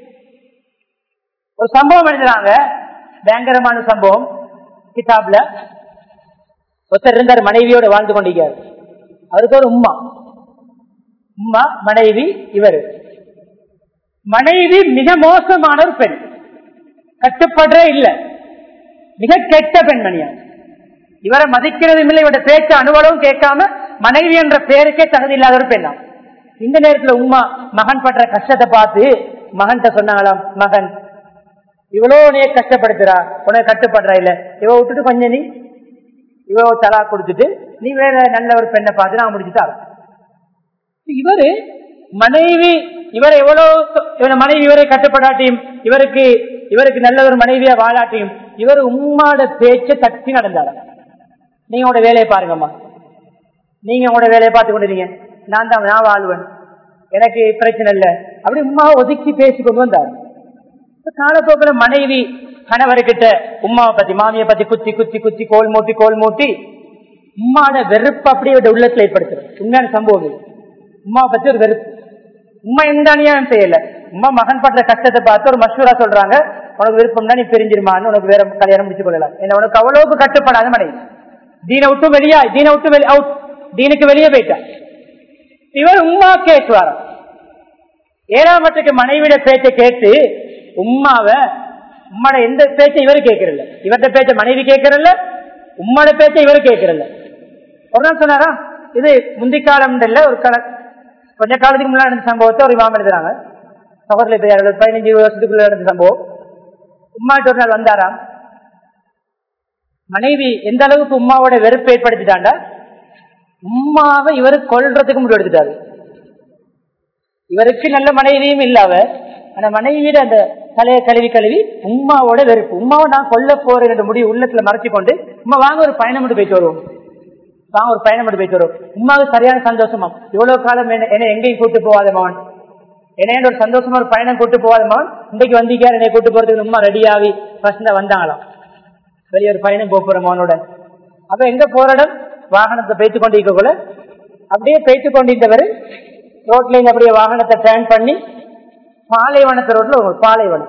ஒரு சம்பவம் எழுதுறாங்க பயங்கரமான சம்பவம் கிதாப்ல ஒருத்தர் இருந்தார் மனைவியோட வாழ்ந்து கொண்டிருக்காரு அவருக்கு ஒரு உம்மா உம்மா மனைவி இவர் மனைவி மிக மோசமான ஒரு பெண் கட்டுப்படுற இல்ல மிக கெட்ட பெண்மணியா இவரை மதிக்கிறதும் இல்லை இவருடைய பேச்ச அனுபவம் கேட்காம மனைவி என்ற பெயருக்கே தகுதி இல்லாத ஒரு பெண்ணாம் இந்த நேரத்துல உம்மா மகன் படுற கஷ்டத்தை பார்த்து மகன்கிட்ட சொன்னாங்களாம் மகன் இவ்வளவு நீ கஷ்டப்படுத்துறா உனக்கு கட்டுப்படுறா இல்ல இவ விட்டுட்டு கொஞ்சம் நீ இவ தலா கொடுத்துட்டு நீ வேற நல்ல ஒரு பெண்ணை பார்த்து நான் முடிச்சுட்டா இவரு மனைவி இவர் எவ்வளவு இவர மனைவி இவரை கட்டுப்படாட்டியும் இவருக்கு இவருக்கு நல்ல ஒரு மனைவியா வாழாட்டியும் இவர் உம்மாட பேச்ச தட்டி நடந்தாரு நீங்க உங்களோட வேலையை பாருங்கம்மா நீங்க உங்களோட வேலையை பார்த்து கொண்டிருங்க நான் தான் நான் வாழ்வேன் எனக்கு பிரச்சனை இல்லை அப்படி உமா ஒதுக்கி பேசி கொண்டு வந்தார் காலப்போக்கில் மனைவி கணவர்கிட்ட உமாவை பத்தி மாமியை பத்தி குத்தி குத்தி குத்தி கோல் மூட்டி கோல் மூட்டி உம்மாட வெறுப்பு அப்படியே இவருடைய உள்ளத்துல ஏற்படுத்துறது உண்மையான சம்பவம் இது உமாவை பத்தி ஒரு வெறுப்பு உமா எந்த அநியாயம் செய்யல உமா மகன் படுற கஷ்டத்தை பார்த்து ஒரு மஷூரா சொல்றாங்க உனக்கு விருப்பம்னா நீ பிரிஞ்சிருமான்னு உனக்கு வேற கல்யாணம் முடிச்சு கொள்ளலாம் என்ன உனக்கு அவ்வளவுக்கு கட்டுப்படாத மனைவி தீனை விட்டு வெளியா தீனை விட்டு வெளியே அவுட் தீனுக்கு வெளியே போயிட்டா இவர் உம்மா கேட்டுவார் ஏழாம் மட்டுக்கு மனைவியோட பேச்சை கேட்டு உம்மாவ உம்மாட எந்த பேச்சை இவரு கேட்கறல இவர்கிட்ட பேச்ச மனைவி கேட்கறல உம்மாட பேச்சை இவரு கேட்கறல ஒரு நாள் சொன்னாரா இது முந்தி காலம் இல்ல ஒரு கால கொஞ்ச காலத்துக்கு முன்னாடி நடந்த சம்பவத்தை ஒரு இமாம் எழுதுறாங்க சகோதரி பெரியார்கள் பதினஞ்சு வருஷத்துக்குள்ள நடந்த சம்பவம் உம்மாட்ட ஒரு நாள் வந்தாராம் மனைவி எந்த அளவுக்கு உம்மாவோட வெறுப்பு ஏற்படுத்திட்டாண்டா உம்மாவை இவரு கொல்றதுக்கு முடிவு எடுத்துட்டாரு இவருக்கு நல்ல மனைவியும் இல்ல அவ ஆனா மனைவியோட அந்த தலையை கழுவி கழுவி உம்மாவோட வெறுப்பு உம்மாவை நான் கொல்ல போறேன் என்ற முடிவு உள்ளத்துல மறைச்சு கொண்டு உம்மா வாங்க ஒரு பயணம் மட்டும் போயிட்டு வருவோம் வாங்க ஒரு பயணம் மட்டும் போயிட்டு வருவோம் உம்மாவுக்கு சரியான சந்தோஷமா இவ்வளவு காலம் என்ன என்னை எங்கேயும் கூட்டு போகாத மகன் என்ன ஒரு சந்தோஷமா ஒரு பயணம் கூட்டு போகாத மகன் இன்றைக்கு வந்திக்கார் என்னை கூட்டு போறதுக்கு உம்மா ரெடியாகி ஃபர்ஸ்ட் வந்தாங்களாம் வெளியே ஒரு பயணம் போக போற மகனோட அப்ப எங்க போற இடம் வாகனத்தை பேத்து கொண்டிருக்கக்குள்ள அப்படியே பேத்து கொண்டிருந்தவர் ரோட்ல இருந்து அப்படியே வாகனத்தை டேர்ன் பண்ணி பாலைவனத்து ரோட்ல ஒரு பாலைவனம்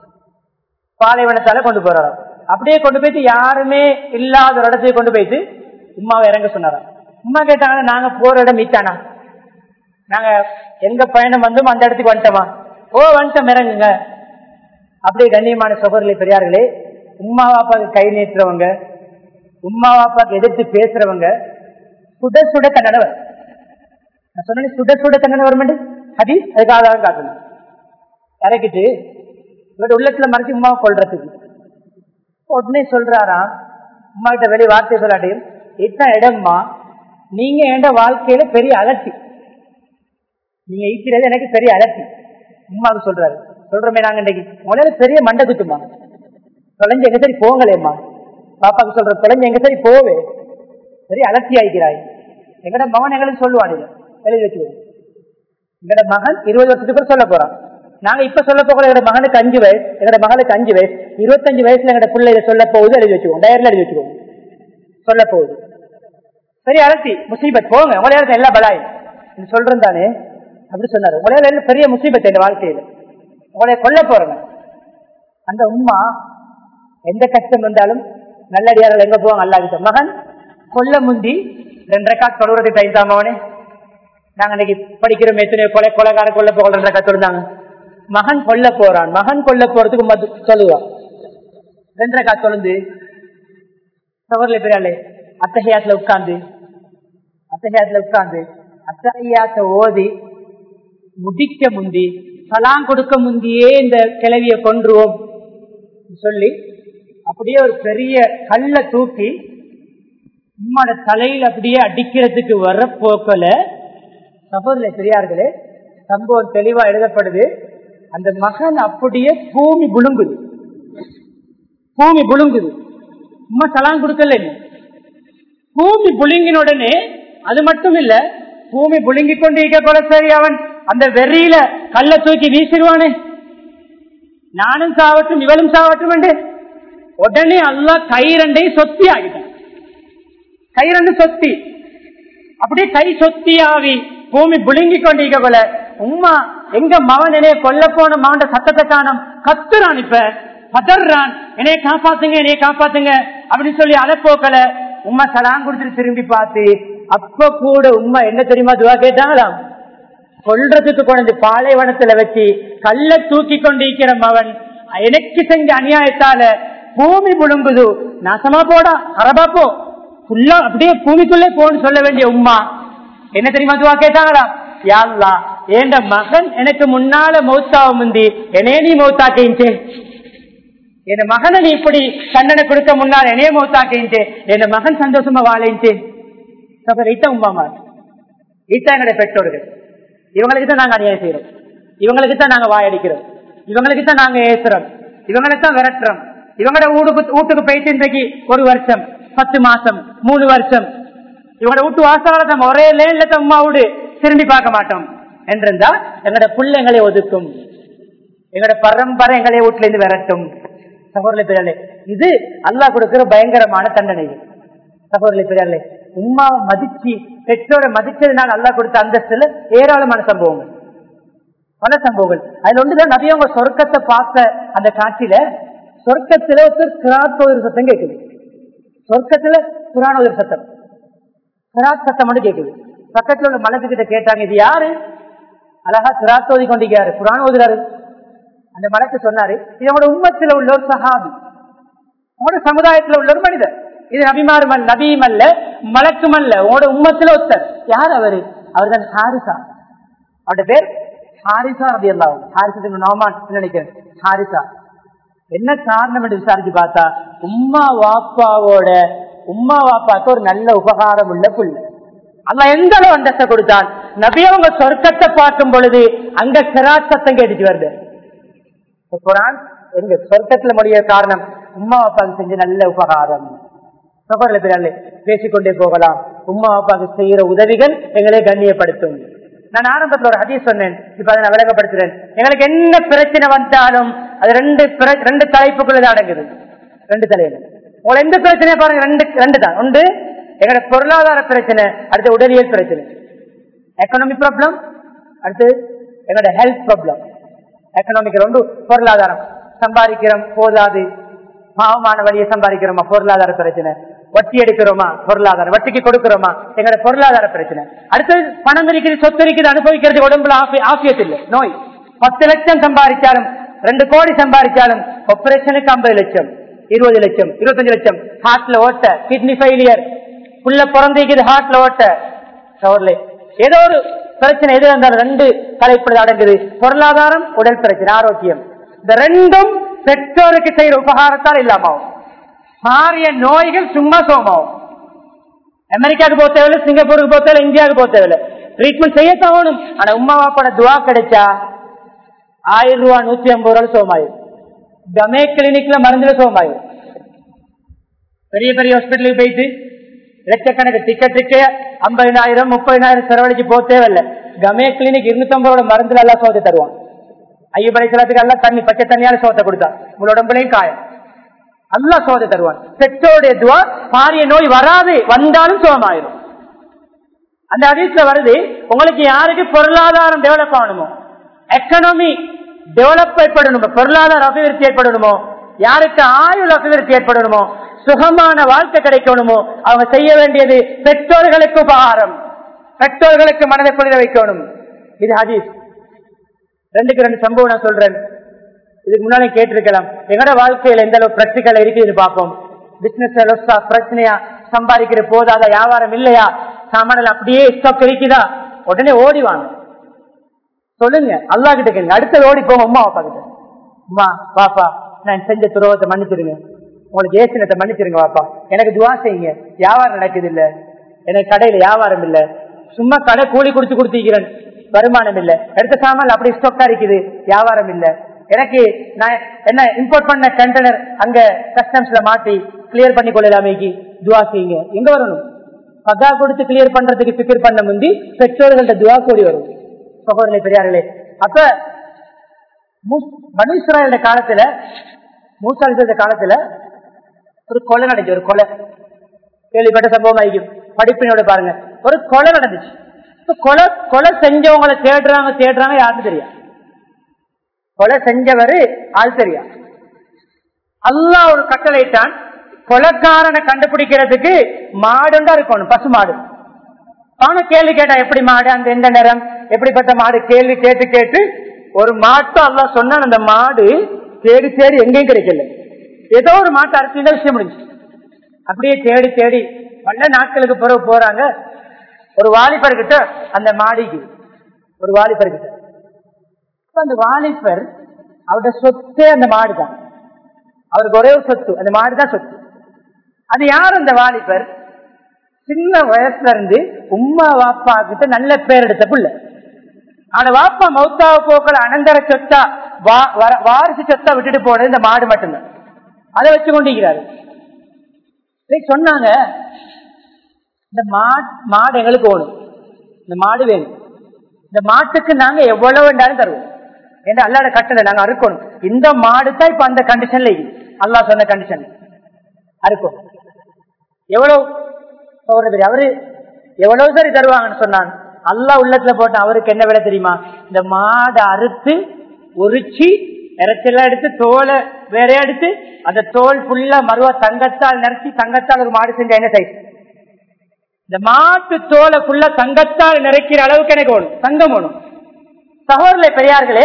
பாலைவனத்தால கொண்டு போறாராம் அப்படியே கொண்டு போயிட்டு யாருமே இல்லாத ஒரு இடத்துக்கு கொண்டு போயிட்டு உமாவை இறங்க சொன்னாராம் உமா கேட்டாங்க நாங்க போற இடம் மீட்டானா நாங்க எங்க பயணம் வந்தோம் அந்த இடத்துக்கு வந்துட்டோமா ஓ வந்துட்டோம் இறங்குங்க அப்படியே கண்ணியமான சகோதரி பெரியார்களே உமா பாப்பாக்கு கை நீட்டுறவங்க உமா பாப்பாக்கு எதிர்த்து பேசுறவங்க சுட சுட தண்டனை வரும் நான் சொன்னேன் சுட சுட தண்டனை வரும் ஹதி அதுக்கு ஆதாரம் காட்டணும் இறக்கிட்டு இவருடைய உள்ளத்துல மறைச்சு உமாவை கொள்றதுக்கு உடனே சொல்றாராம் உமா கிட்ட வெளியே வார்த்தை சொல்லாட்டியும் இத்தனை இடம்மா நீங்க என் வாழ்க்கையில பெரிய அலட்சி நீங்க ஈக்கிறது எனக்கு பெரிய அலட்சி உமாவுக்கு சொல்றாரு சொல்றோமே நாங்க இன்னைக்கு முதல்ல பெரிய மண்டை குத்துமா தொலைஞ்சு எங்க சரி போங்களேம்மா பாப்பாக்கு சொல்ற தொலைஞ்சு எங்க சரி போவே பெரிய அலட்சி ஆயிக்கிறாய் எங்கட மகன் எங்களுக்கு சொல்லுவான் இது எழுதி வச்சுக்கோ எங்கட மகன் இருபது வருஷத்துக்கு சொல்ல போறான் நாங்க இப்ப சொல்ல போகிற எங்க மகனுக்கு அஞ்சு வயசு எங்கட மகளுக்கு அஞ்சு வயசு இருபத்தஞ்சு வயசுல எங்கட பிள்ளை இதை சொல்ல போகுது எழுதி வச்சுக்கோங்க டயர்ல எழுதி வச்சுக்கோங்க சொல்ல போகுது சரி அலட்சி முசீபத் போங்க உங்களையாருக்கு எல்லா பலாய் சொல்றேன் தானே அப்படி சொன்னாரு உங்களையால பெரிய முசீபத் இந்த வாழ்க்கையில உங்களைய கொல்ல போறேன் அந்த உம்மா எந்த கஷ்டம் வந்தாலும் நல்லடியார்கள் எங்க போவாங்க அல்லாஹ் மகன் கொல்ல முந்தி ரெண்டரை காசு தொழுறது டைம் தாமவனே நாங்க இன்னைக்கு படிக்கிறோம் எத்தனையோ கொலை கொலைக்கார கொல்ல போக ரெண்டரை காசு தொழுந்தாங்க மகன் கொல்ல போறான் மகன் கொல்ல போறதுக்கு மது சொல்லுவான் ரெண்டரை காசு தொழுந்து சவர்ல பெரியாளே அத்தகையாத்துல உட்கார்ந்து அத்தகையாத்துல உட்கார்ந்து அத்தகையாத்த ஓதி முடிக்க முந்தி சலாம் கொடுக்க முந்தியே இந்த கிளவிய கொன்றுவோம் சொல்லி அப்படியே ஒரு பெரிய கல்ல தூக்கி உம்மோட தலையில அப்படியே அடிக்கிறதுக்கு வர போக்கல சகோதர பெரியார்களே சம்பவம் தெளிவா எழுதப்படுது அந்த மகன் அப்படியே பூமி புழுங்குது பூமி புழுங்குது உமா சலாம் கொடுக்கல பூமி புழுங்கின உடனே அது மட்டும் இல்ல பூமி புழுங்கி கொண்டிருக்க கூட சரி அவன் அந்த வெறியில கல்ல தூக்கி வீசிடுவானே நானும் சாவட்டும் இவளும் சாவட்டும் என்று உடனே அல்லா கை ரெண்டையும் சொத்தி ஆகிட்டான் கை ரெண்டு சொத்தி அப்படியே கை சொத்தி ஆவி பூமி புழுங்கி கொண்டிருக்க போல உம்மா எங்க மவன் என்னைய கொல்ல போன மவன் சத்தத்தை காணும் கத்துறான் இப்ப பதறான் என்னைய காப்பாத்துங்க என்னைய காப்பாத்துங்க அப்படின்னு சொல்லி அலப்போக்கல உம்மா சலாம் கொடுத்துட்டு திரும்பி பார்த்து அப்ப கூட உம்மா என்ன தெரியுமா துவா கேட்டாங்களாம் கொல்றதுக்கு கொண்டு பாலைவனத்துல வச்சு கல்ல தூக்கி கொண்டிருக்கிற மவன் எனக்கு செஞ்ச அநியாயத்தால பூமி முழுங்குது நாசமா போடா அரபா போ ஃபுல்லா அப்படியே பூமிக்குள்ளே போன்னு சொல்ல வேண்டிய உம்மா என்ன தெரியுமா துவா கேட்டாங்களா யாழ்லா ஏண்ட மகன் எனக்கு முன்னால மௌத்தாவ முந்தி என்னைய நீ மௌத்தாக்கிஞ்சே என் மகனை நீ இப்படி தண்டனை கொடுக்க முன்னால் என்னைய மௌத்தாக்கிஞ்சே என் மகன் சந்தோஷமா வாழைஞ்சே இத்த உமாமா இத்த எங்களுடைய பெற்றோர்கள் இவங்களுக்கு தான் நாங்க அநியாயம் செய்யறோம் இவங்களுக்கு தான் நாங்க வாயடிக்கிறோம் இவங்களுக்கு தான் நாங்க ஏசுறோம் இவங்களுக்கு தான் விரட்டுறோம் இவங்களோட வீட்டுக்கு வீட்டுக்கு போயிட்டு இன்றைக்கு ஒரு வருஷம் பத்து மாசம் மூணு வருஷம் இவங்களோட வீட்டு வாசகால நம்ம ஒரே லேன்ல அம்மா வீடு திரும்பி பார்க்க மாட்டோம் என்றிருந்தா எங்களோட பிள்ளைங்களை ஒதுக்கும் எங்களோட பரம்பரை எங்களை வீட்டுல இருந்து விரட்டும் சகோதரி பிறலே இது அல்லாஹ் கொடுக்கிற பயங்கரமான தண்டனை சகோதரி பிறலே உமாவை மதிச்சு பெற்றோரை மதிச்சதுனால அல்லாஹ் கொடுத்த அந்தஸ்துல ஏராளமான சம்பவங்கள் பல சம்பவங்கள் அதுல ஒன்றுதான் நிறைய உங்க சொர்க்கத்தை பார்த்த அந்த காட்சியில சொர்க்கத்துல ஒருத்தர் கிராத் ஒரு சத்தம் கேட்குது சொர்க்கத்துல குரான் ஒரு சத்தம் கிராத் சத்தம் மட்டும் கேட்குது பக்கத்துல உள்ள மனசு கிட்ட கேட்டாங்க இது யாரு அழகா கிராத் ஓதி கொண்டிருக்காரு குரான் ஓதுறாரு அந்த மலக்கு சொன்னாரு இது உங்களோட உம்மத்துல உள்ள ஒரு சஹாபி உங்களோட சமுதாயத்துல உள்ள ஒரு மனிதர் இது நபிமாரும் அல்ல நபியும் அல்ல மலக்கும் அல்ல உங்களோட உம்மத்துல ஒருத்தர் யார் அவரு அவர் தான் ஹாரிசா அவருடைய பேர் ஹாரிசா ரபி அல்லா ஹாரிசா நோமான் நினைக்கிறேன் ஹாரிசா என்ன காரணம் என்று விசாரிச்சு பார்த்தா உம்மா வாப்பாவோட உம்மா வாப்பாக்கு ஒரு நல்ல உபகாரம் உள்ள புள்ள அல்ல எந்த அளவு அந்தஸ்தை கொடுத்தான் நபி அவங்க சொர்க்கத்தை பார்க்கும் பொழுது அங்க சிராத் சத்தம் கேட்டுச்சு வருது குரான் எங்க சொர்க்கத்துல முடிய காரணம் உம்மா அப்பாவுக்கு செஞ்ச நல்ல உபகாரம் சகோதர பிறகு பேசிக்கொண்டே போகலாம் உம்மா அப்பாவுக்கு செய்யற உதவிகள் எங்களை கண்ணியப்படுத்தும் நான் ஆரம்பத்துல ஒரு ஹதீஸ் சொன்னேன் இப்ப அதை நான் விளக்கப்படுத்துறேன் எங்களுக்கு என்ன பிரச்சனை வந்தாலும் அது ரெண்டு ரெண்டு தலைப்புக்குள்ளதான் அடங்குது ரெண்டு தலையில உங்களை எந்த பிரச்சனையை பாருங்க ரெண்டு ரெண்டு தான் ஒன்று எங்களோட பொருளாதார பிரச்சனை அடுத்து உடலியல் பிரச்சனை எக்கனாமிக் ப்ராப்ளம் அடுத்து எங்களோட ஹெல்த் ப்ராப்ளம் எக்கனாமிக் ஒன்று பொருளாதாரம் சம்பாதிக்கிறோம் போதாது பாவமான வழியை சம்பாதிக்கிறோமா பொருளாதார பிரச்சனை வட்டி எடுக்கிறோமா பொருளாதாரம் வட்டிக்கு கொடுக்கிறோமா எங்களோட பொருளாதார பிரச்சனை அடுத்தது பணம் இருக்குது சொத்து இருக்குது அனுபவிக்கிறது உடம்புல ஆபியத்து இல்லை நோய் பத்து லட்சம் சம்பாதிச்சாலும் ரெண்டு கோடி சம்பாதிச்சாலும் ஆபரேஷனுக்கு ஐம்பது லட்சம் இருபது லட்சம் இருபத்தஞ்சு லட்சம் ஹார்ட்ல ஓட்ட கிட்னி ஃபெயிலியர் புள்ள பிறந்திருக்குது ஹார்ட்ல ஓட்ட சவர்ல ஏதோ ஒரு பிரச்சனை எது இருந்தாலும் ரெண்டு தலைப்புல அடங்குது பொருளாதாரம் உடல் பிரச்சனை ஆரோக்கியம் இந்த ரெண்டும் பெற்றோருக்கு செய்யற உபகாரத்தால் இல்லாமாவும் மாறிய நோய்கள் சும்மா சோமாவும் அமெரிக்காவுக்கு போக தேவையில்லை சிங்கப்பூருக்கு போக தேவையில்லை இந்தியாவுக்கு போக தேவையில்லை ட்ரீட்மெண்ட் செய்ய தோணும் ஆனா உமா பாப்பாட துவா கிடைச்சா ஆயிரம் ரூபாய் நூத்தி ஐம்பது ரூபாய் சோமாயும் கமே கிளினிக்ல மருந்துல சோமாயும் பெரிய பெரிய ஹாஸ்பிட்டலுக்கு போயிட்டு லட்சக்கணக்கு டிக்கெட்டுக்கு ஐம்பதினாயிரம் முப்பதினாயிரம் செலவழிச்சு போக தேவையில்லை கமே கிளினிக் இருநூத்தி ஐம்பது மருந்துல எல்லாம் சோத்தை தருவான் ஐயப்படை சிலத்துக்கு எல்லாம் தண்ணி பச்சை தண்ணியால சோத்தை கொடுத்தா உங்களோட உடம்புலையும் காயம் அல்லா சோதை தருவான் பெற்றோருடைய துவா பாரிய நோய் வராது வந்தாலும் சோமாயிரும் அந்த அதிர்ஷ்ட வருது உங்களுக்கு யாருக்கு பொருளாதாரம் டெவலப் ஆகணுமோ எக்கனாமி டெவலப் ஏற்படணுமோ பொருளாதார அபிவிருத்தி ஏற்படணுமோ யாருக்கு ஆயுள் அபிவிருத்தி ஏற்படணுமோ சுகமான வாழ்க்கை கிடைக்கணுமோ அவங்க செய்ய வேண்டியது பெற்றோர்களுக்கு உபகாரம் பெற்றோர்களுக்கு மனதை குளிர வைக்கணும் இது ஹதீஸ் ரெண்டுக்கு ரெண்டு சம்பவம் நான் சொல்றேன் இதுக்கு முன்னாலே கேட்டிருக்கலாம் எங்களோட வாழ்க்கையில எந்த அளவு பிரச்சனைகள் இருக்குதுன்னு பார்ப்போம் பிசினஸ் பிரச்சனையா சம்பாதிக்கிற போதாத வியாபாரம் இல்லையா சாமானில் அப்படியே ஸ்டாக் இருக்குதா உடனே ஓடிவாங்க சொல்லுங்க அல்லா கிட்ட கேளுங்க அடுத்தது ஓடி போங்க அம்மா அப்பா கிட்ட அம்மா பாப்பா நான் செஞ்ச துரோகத்தை மன்னிச்சிருங்க உங்களுக்கு ஏசினத்தை மன்னிச்சிருங்க பாப்பா எனக்கு துவா செய்யுங்க வியாபாரம் நடக்குது இல்ல எனக்கு கடையில வியாபாரம் இல்ல சும்மா கடை கூலி குடிச்சு கொடுத்திருக்கிறேன் வருமானம் இல்ல எடுத்த சாமான் அப்படி ஸ்டொக்கா இருக்குது வியாபாரம் இல்ல எனக்கு நான் என்ன இம்போர்ட் பண்ண கண்டெய்னர் அங்க கஸ்டம்ஸ்ல மாட்டி கிளியர் பண்ணி கொள்ளலாமேக்கு துவா செய்யுங்க எங்க வரணும் பகா கொடுத்து கிளியர் பண்றதுக்கு பிக்கர் பண்ண முந்தி பெற்றோர்கள்ட்ட துவா கூடி வரும் சகோதரனை பெரியார்களே அப்ப மனுஸ்வராயோட காலத்துல மூசாலிச காலத்துல ஒரு கொலை நடந்துச்சு ஒரு கொலை கேள்விப்பட்ட சம்பவம் ஆகிக்கும் படிப்பினோட பாருங்க ஒரு கொலை நடந்துச்சு இப்ப கொலை கொலை செஞ்சவங்களை தேடுறாங்க தேடுறாங்க யாருன்னு தெரியும் கொலை செஞ்சவரு ஆள் தெரியா அல்லா ஒரு கட்டளைத்தான் கொலைக்காரனை கண்டுபிடிக்கிறதுக்கு மாடுண்டா இருக்கணும் பசு மாடு ஆனா கேள்வி கேட்டா எப்படி மாடு அந்த எந்த நேரம் எப்படிப்பட்ட மாடு கேள்வி கேட்டு கேட்டு ஒரு மாட்டை அல்லா சொன்ன அந்த மாடு தேடி தேடி எங்கேயும் கிடைக்கல ஏதோ ஒரு மாட்டை அரைச்சி விஷயம் முடிஞ்சு அப்படியே தேடி தேடி பல நாட்களுக்கு பிறகு போறாங்க ஒரு வாலிபர் கிட்ட அந்த மாடிக்கு ஒரு வாலிபர் கிட்ட அந்த வாலிபர் அவருடைய சொத்தே அந்த மாடு தான் அவருக்கு ஒரே ஒரு சொத்து அந்த மாடு தான் சொத்து அது யார் அந்த வாலிபர் சின்ன வயசுல இருந்து உம்மா வாப்பா கிட்ட நல்ல பேர் எடுத்த பிள்ளை ஆனா வாப்பா மௌத்தாவ போக்கள் அனந்தர சொத்தா வாரிசு சொத்தா விட்டுட்டு போனது இந்த மாடு மட்டும்தான் அதை வச்சு கொண்டிருக்கிறாரு சொன்னாங்க இந்த மாடு எங்களுக்கு ஓணும் இந்த மாடு வேணும் இந்த மாட்டுக்கு நாங்க எவ்வளவு வேண்டாலும் தருவோம் என்று அல்லாட கட்டளை நாங்க அறுக்கணும் இந்த மாடு தான் இப்ப அந்த கண்டிஷன்ல அல்லா சொன்ன கண்டிஷன் அறுக்கும் எவ்வளவு சொல்றது அவரு எவ்வளவு சரி தருவாங்கன்னு சொன்னான் அல்லா உள்ளத்துல போட்ட அவருக்கு என்ன விலை தெரியுமா இந்த மாடை அறுத்து உரிச்சு இறைச்செல்லாம் எடுத்து தோலை வேற எடுத்து அந்த தோல் ஃபுல்லா மறுவா தங்கத்தால் நிறச்சி தங்கத்தால் ஒரு மாடு செஞ்ச என்ன சைஸ் இந்த மாட்டு தோலை ஃபுல்லா தங்கத்தால் நிறைக்கிற அளவுக்கு எனக்கு வேணும் தங்கம் வேணும் சகோதரர்களே பெரியார்களே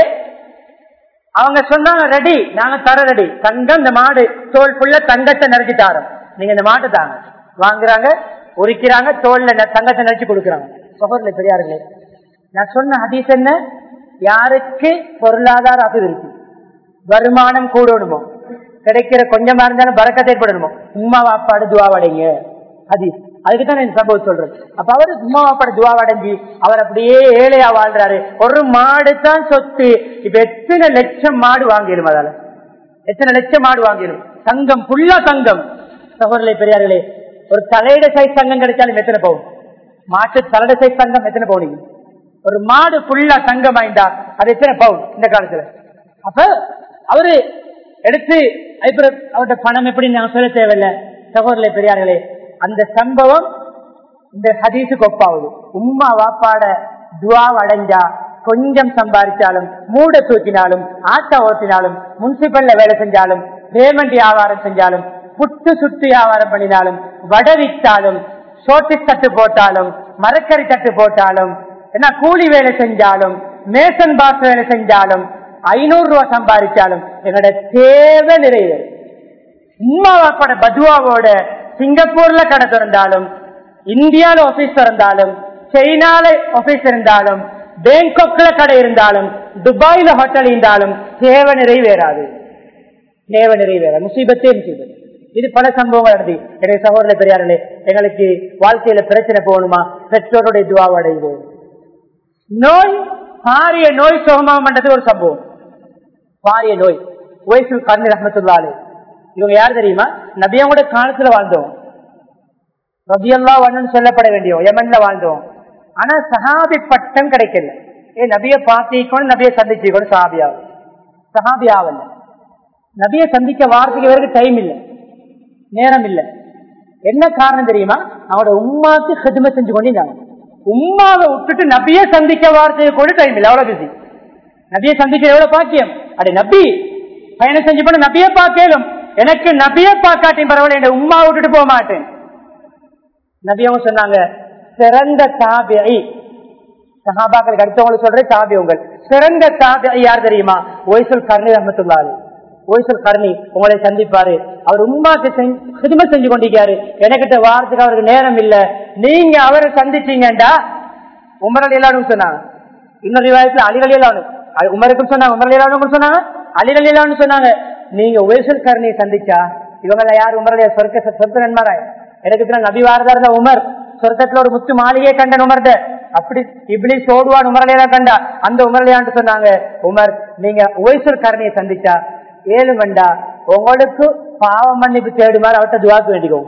அவங்க சொன்னாங்க ரெடி நாங்க தர ரெடி தங்கம் இந்த மாடு தோல் ஃபுல்லா தங்கத்தை நிறைச்சி தாரோம் நீங்க இந்த மாட்டு தாங்க வாங்குறாங்க உரிக்கிறாங்க தோல்ல தங்கத்தை நிறைச்சு கொடுக்குறாங்க சகோதரர்களே பெரியார்களே நான் சொன்ன ஹதீஸ் என்ன யாருக்கு பொருளாதார அபிவிருத்தி வருமானம் கூடணுமோ கிடைக்கிற கொஞ்சமா இருந்தாலும் பறக்கத்தை ஏற்படணுமோ உமா வாப்பாடு துவாவடைங்க ஹதீஸ் அதுக்கு தான் நான் சம்பவம் சொல்றேன் அப்ப அவரு உமா வாப்பாடு துவாவடைஞ்சி அவர் அப்படியே ஏழையா வாழ்றாரு ஒரு மாடு தான் சொத்து இப்ப எத்தனை லட்சம் மாடு வாங்கிடும் அதால எத்தனை லட்சம் மாடு வாங்கிடும் தங்கம் ஃபுல்லா தங்கம் சகோதரர்களே பெரியார்களே ஒரு தலையிட சைஸ் தங்கம் கிடைச்சாலும் எத்தனை போகும் மாட்டு தலையிட சைஸ் தங்கம் எத்தனை போனீங்க ஒரு மாடு ஃபுல்லா தங்கம் வாய்ந்தா அது எத்தனை பவுன் இந்த காலத்துல அப்ப அவரு எடுத்து அப்புறம் அவருடைய பணம் எப்படி நான் சொல்ல தேவையில்லை சகோதரர்களே பெரியார்களே அந்த சம்பவம் இந்த ஹதீஸுக்கு ஒப்பாவுது உம்மா வாப்பாட துவா அடைஞ்சா கொஞ்சம் சம்பாதிச்சாலும் மூட தூக்கினாலும் ஆட்டா ஓட்டினாலும் முனிசிபல்ல வேலை செஞ்சாலும் பேமெண்ட் வியாபாரம் செஞ்சாலும் புட்டு சுட்டு வியாபாரம் பண்ணினாலும் வடை வித்தாலும் சோட்டு தட்டு போட்டாலும் மரக்கறி தட்டு போட்டாலும் என்ன கூலி வேலை செஞ்சாலும் மேசன் பாஸ் வேலை செஞ்சாலும் ஐநூறு ரூபாய் சம்பாதிச்சாலும் எங்களோட தேவை நிறைவேறும் உம்மா வாப்பாட பதுவாவோட சிங்கப்பூர்ல கடை திறந்தாலும் இந்தியால ஆபீஸ் திறந்தாலும் சைனால ஆபீஸ் இருந்தாலும் பேங்காக்ல கடை இருந்தாலும் துபாயில ஹோட்டல் இருந்தாலும் தேவை நிறைவேறாது தேவை நிறைவேற முசீபத்தே முசீபத் இது பல சம்பவங்கள் நடந்து என்னுடைய சகோதர பெரியார்களே எங்களுக்கு வாழ்க்கையில பிரச்சனை போகணுமா பெற்றோருடைய துவாவை அடைவோம் நோய் பாரிய நோய் சுகமாக பண்றது ஒரு சம்பவம் பாரிய நோய் வயசு கண்ணு ரஹமத்துல்லாலே இவங்க யார் தெரியுமா நபியாவோட காலத்துல வாழ்ந்தோம் ரபியல்லா வண்ணன் சொல்லப்பட வேண்டியோம் யமன்ல வாழ்ந்தோம் ஆனா சஹாபி பட்டம் கிடைக்கல ஏ நபிய பாத்திக்கணும் நபிய சந்திச்சுக்கணும் சஹாபியாவும் சஹாபியாவல்ல நபிய சந்திக்க வாரத்துக்கு வரைக்கும் டைம் இல்லை நேரம் இல்லை என்ன காரணம் தெரியுமா அவனோட உமாக்கு ஹெதுமை செஞ்சு கொண்டிருந்தாங்க உம்மாவை விட்டுட்டு நபிய சந்திக்க வார்த்தையை கூட டைம் இல்லை அவ்வளவு பிஸி நபிய சந்திக்க எவ்வளவு பாக்கியம் அடே நபி பயணம் செஞ்சு போன நபிய பார்க்கலும் எனக்கு நபிய பார்க்காட்டியும் பரவாயில்ல என் உம்மா விட்டுட்டு போக மாட்டேன் நபியவும் சொன்னாங்க சிறந்த தாபியை சஹாபாக்களுக்கு அடுத்தவங்களுக்கு சொல்ற தாபி உங்கள் சிறந்த தாபியை யார் தெரியுமா ஒய்சல் கர்ணி ரஹமத்துல்லாரு ஒய்சல் கர்ணி உங்களை சந்திப்பாரு அவர் உண்மாக்கு சிறுமை செஞ்சு கொண்டிருக்காரு எனக்கிட்ட வாரத்துக்கு அவருக்கு நேரம் இல்ல நீங்க அவரை சந்திச்சீங்கடா உமரல் எல்லாரும் சொன்னாங்க இன்னொரு விவாதத்துல அலிகள் எல்லாரும் உமருக்கும் சொன்னாங்க உமரல் எல்லாரும் சொன்னாங்க அலிகள் எல்லாரும் சொன்னாங்க நீங்க ஒய்சல் கர்ணியை சந்திச்சா இவங்கள யார் உமரடைய சொர்க்க சொர்க்க நன்மாராய் எனக்கு நபி வாரதா இருந்த உமர் சொர்க்கத்துல ஒரு முத்து மாளிகையை கண்டன் உமர்த அப்படி இப்படி சோடுவான் உமரலையா கண்டா அந்த உமரலையான்னு சொன்னாங்க உமர் நீங்க ஒய்சூர் கரணியை சந்திச்சா ஏழு வேண்டா உங்களுக்கு பாவ மன்னிப்பு தேடுமாறு அவர்கிட்ட துவாக்கு வேண்டிக்கோங்க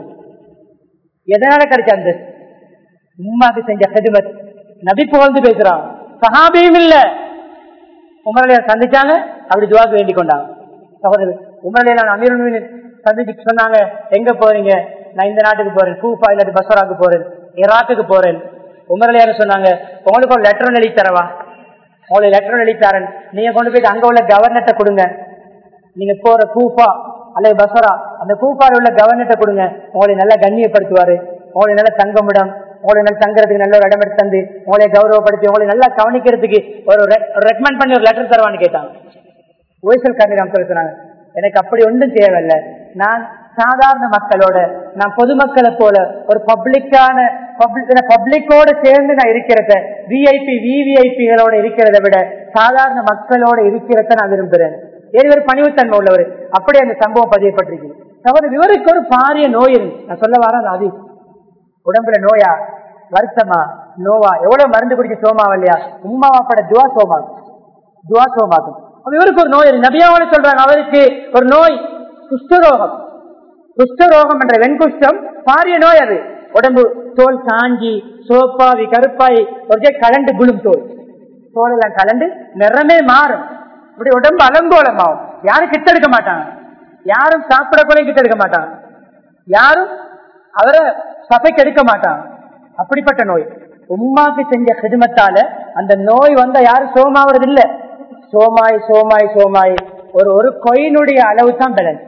எதனால கிடைச்ச அந்த உம்மாக்கு செஞ்ச ஹெதுமத் நபி புகழ்ந்து பேசுறான் சஹாபியும் இல்ல உமரலையார் சந்திச்சாங்க அப்படி துவாக்கு வேண்டிக் கொண்டாங்க சகோதரர் உமரலையார் அமீர் சந்திச்சு சொன்னாங்க எங்க போறீங்க நான் இந்த நாட்டுக்கு போறேன் கூஃபா இல்லாட்டி பஸ்வராக்கு போறேன் ஈராக்குக்கு போறேன் உமரலையார் சொன்னாங்க உங்களுக்கு ஒரு லெட்டர் எழுதி தரவா உங்களுக்கு லெட்டர் எழுதி தரேன் நீங்க கொண்டு போயிட்டு அங்க உள்ள கவர்னர்ட்ட கொடுங்க நீங்க போற கூஃபா அல்லது பஸ்வரா அந்த கூஃபால உள்ள கவர்னர்ட்ட கொடுங்க உங்களை நல்லா கண்ணியப்படுத்துவாரு உங்களை நல்லா தங்கமிடம் உங்களை நல்லா தங்குறதுக்கு நல்ல ஒரு இடம் எடுத்து தந்து உங்களை கௌரவப்படுத்தி உங்களை நல்லா கவனிக்கிறதுக்கு ஒரு ரெக்கமெண்ட் பண்ணி ஒரு லெட்டர் தருவான்னு கேட்டாங்க ஓய்சல் காந்திராம் சொல்லி சொன்னாங்க எனக்கு அப்படி ஒன்றும் தேவையில்லை நான் சாதாரண மக்களோட நான் பொதுமக்களை போல ஒரு பப்ளிக்கான பப்ளிக்கோட சேர்ந்து நான் இருக்கிறத விஐபி விவிஐபிகளோட இருக்கிறத விட சாதாரண மக்களோட இருக்கிறத நான் விரும்புறேன் ஏற்கனவே பணிவுத்தன்மை உள்ளவர் அப்படியே அந்த சம்பவம் பதியப்பட்டிருக்கு தவிர இவருக்கு ஒரு பாரிய நோய் இருக்கு நான் சொல்ல வரேன் அது உடம்புல நோயா வருத்தமா நோவா எவ்வளவு மருந்து குடிக்க சோமாவா இல்லையா உமா வாப்பட துவா சோமாகும் துவா சோமாகும் அப்ப இவருக்கு ஒரு நோய் இருக்கு நபியாவோட சொல்றாங்க அவருக்கு ஒரு நோய் குஷ்டரோகம் குஷ்டரோகம் என்ற வெண்குஷ்டம் பாரிய நோய் அது உடம்பு தோல் காஞ்சி சோப்பாவி கருப்பாய் ஒரு கலண்டு குளும் தோல் தோல் எல்லாம் கலண்டு நிறமே மாறும் இப்படி உடம்பு அலங்கோலமாகும் யாரும் கிட்ட எடுக்க மாட்டாங்க யாரும் சாப்பிட கூட கிட்ட எடுக்க மாட்டாங்க யாரும் அவரை சபைக்கு எடுக்க மாட்டாங்க அப்படிப்பட்ட நோய் உம்மாக்கு செஞ்ச கிதுமத்தால அந்த நோய் வந்தா யாரும் சோமாவது இல்ல சோமாய் சோமாய் சோமாய் ஒரு ஒரு கொயினுடைய அளவு தான் பேலன்ஸ்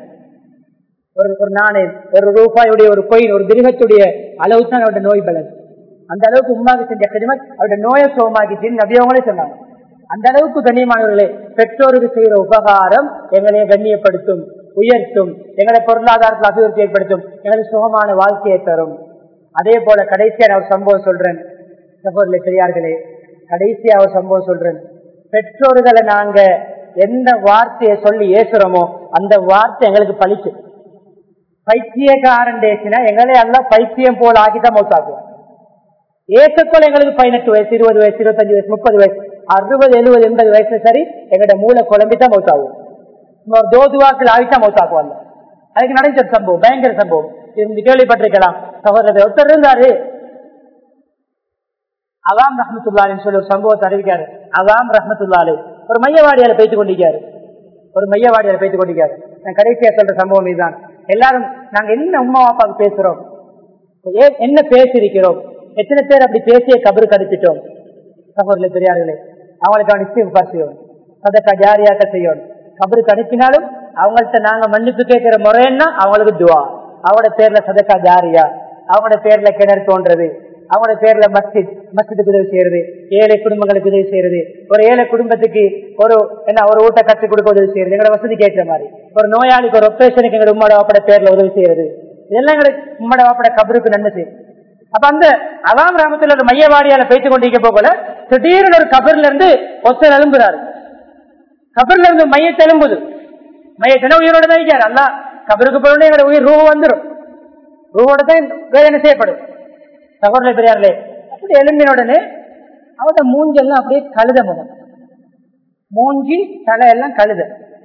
ஒரு ஒரு நாணயம் ஒரு ரூபாயுடைய ஒரு கொயின் ஒரு கிரகத்துடைய அளவு தான் அவருடைய நோய் பேலன்ஸ் அந்த அளவுக்கு உம்மாக்கு செஞ்ச கிதுமத் அவருடைய நோயை சோமாக்கிச்சு நபியவங்களே சொன்னாங்க அந்த அளவுக்கு கண்ணியமானவர்களே பெற்றோருக்கு செய்யற உபகாரம் எங்களை கண்ணியப்படுத்தும் உயர்த்தும் எங்களை பொருளாதாரத்தில் அபிவிருத்தி ஏற்படுத்தும் எங்களுக்கு சுகமான வாழ்க்கையை தரும் அதே போல கடைசியா நான் ஒரு சம்பவம் சொல்றேன் சகோதரர்களே பெரியார்களே கடைசியா ஒரு சம்பவம் சொல்றேன் பெற்றோர்களை நாங்க எந்த வார்த்தையை சொல்லி ஏசுறோமோ அந்த வார்த்தை எங்களுக்கு பழிச்சு பைத்தியக்காரன் பேசினா எங்களை எல்லாம் பைத்தியம் போல ஆக்கிதான் மௌத்தாக்குவோம் ஏசக்கோள் எங்களுக்கு பதினெட்டு வயசு இருபது வயசு இருபத்தஞ்சு வயசு முப்பது வயசு அறுபது எழுபது எண்பது வயசு சரி எங்கட மூளை குழம்பிதான் மௌத்தாகும் தோதுவாக்கள் ஆகித்தான் மௌத்தாக்குவாங்க அதுக்கு நடந்த சம்பவம் பயங்கர சம்பவம் இருந்து கேள்விப்பட்டிருக்கலாம் சகோதரர் ஒருத்தர் இருந்தாரு அவாம் ரஹமத்துல்லாலின்னு சொல்லி ஒரு சம்பவத்தை அறிவிக்காரு அவாம் ரஹமத்துல்லாலு ஒரு மையவாடியால பேசிக் கொண்டிருக்காரு ஒரு மையவாடியால பேசிக் கொண்டிருக்காரு நான் கடைசியா சொல்ற சம்பவம் இதுதான் எல்லாரும் நாங்க என்ன உமா அப்பாவுக்கு பேசுறோம் என்ன பேசியிருக்கிறோம் எத்தனை பேர் அப்படி பேசிய கபரு கடிச்சிட்டோம் சகோதரர்களே பெரியார்களே அவங்களுக்கான நிச்சயம் செய்யணும் சதக்கா ஜாரியாக்க செய்யணும் கபரு கணிப்பினாலும் அவங்கள்ட்ட நாங்க மன்னிப்பு கேட்கிற முறைன்னா அவங்களுக்கு துவா அவங்களோட பேர்ல சதக்கா ஜாரியா அவங்களோட பேர்ல கிணறு தோன்றது அவங்களோட பேர்ல மஸ்ஜித் மஸ்ஜிதுக்கு உதவி செய்யறது ஏழை குடும்பங்களுக்கு உதவி செய்யறது ஒரு ஏழை குடும்பத்துக்கு ஒரு என்ன ஒரு ஊட்ட கத்து கொடுக்க உதவி செய்யறது எங்களோட வசதி கேட்கிற மாதிரி ஒரு நோயாளிக்கு ஒரு ஒப்பரேஷனுக்கு எங்களோட உம்மோட வாப்பட பேர்ல உதவி செய்யறது இதெல்லாம் எங்களுக்கு உம்மோட வாப்பட கபருக்கு நன்மை செய்யும் அப்ப அந்த அவாம் கிராமத்துல ஒரு மையவாடியால பேசிக் கொண்டிருக்க போகல திடீர்னு ஒரு கபர்ல இருந்து ஒருத்தர் எழும்புறாரு கபர்ல இருந்து மையத்தை எழும்புது மையத்தின உயிரோட தான் இருக்காரு அல்ல கபருக்கு போன எங்களோட உயிர் ரூப வந்துடும் ரூவோட தான் வேதனை செய்யப்படும் சகோதர பெரியார்களே அப்படி எழும்பின உடனே அவட மூஞ்செல்லாம் அப்படியே கழுத முகம் மூஞ்சி தலை எல்லாம் கழுத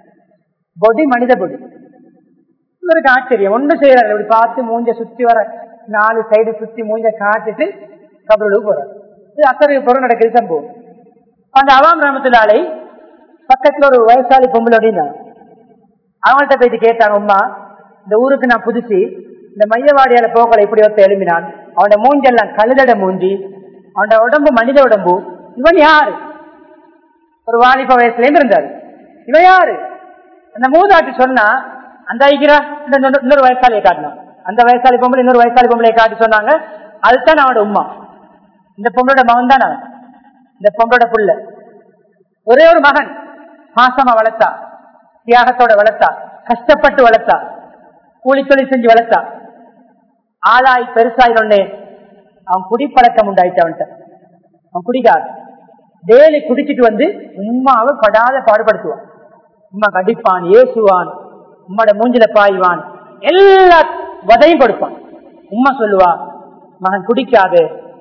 பொடி மனித பொடி இவருக்கு ஆச்சரியம் ஒன்று செய்யறாரு இப்படி பார்த்து மூஞ்ச சுத்தி வர நாலு சைடு சுத்தி மூஞ்ச காட்டிட்டு கபருக்கு போறாரு இது அத்தனை பொருள் நடக்குது சம்பவம் அந்த அவாம் கிராமத்தினாலே பக்கத்துல ஒரு வயசாளி பொம்பளை அப்படின்னா அவங்கள்ட்ட போயிட்டு கேட்டாங்க அம்மா இந்த ஊருக்கு நான் புதுசு இந்த மையவாடியால போகல இப்படி ஒருத்த எழுப்பினான் அவனோட மூஞ்செல்லாம் கழுதட மூஞ்சி அவனோட உடம்பு மனித உடம்பு இவன் யாரு ஒரு வாலிப வயசுல இருந்தாரு இவன் யாரு அந்த மூதாட்டி சொன்னா அந்த ஐக்கிறா இந்த இன்னொரு வயசாலியை காட்டினான் அந்த வயசாளி பொம்பளை இன்னொரு வயசாளி பொம்பளையை காட்டி சொன்னாங்க அதுதான் அவனோட உமா இந்த பொம்பளோட மகன் தான் அவன் இந்த பொம்பளோட புள்ள ஒரே ஒரு மகன் மாசமா வளர்த்தா தியாகத்தோட வளர்த்தா கஷ்டப்பட்டு வளர்த்தா கூலி தொழில் செஞ்சு வளர்த்தா ஆளாய் பெருசாய் ஒண்ணு அவன் குடிப்பழக்கம் உண்டாயிட்டு அவன்கிட்ட அவன் குடிக்காது டெய்லி குடிச்சிட்டு வந்து உம்மாவை படாத பாடுபடுத்துவான் உம்மா கடிப்பான் ஏசுவான் உம்மோட மூஞ்சில பாய்வான் எல்லா வதையும் கொடுப்பான் உம்மா சொல்லுவா மகன் குடிக்காது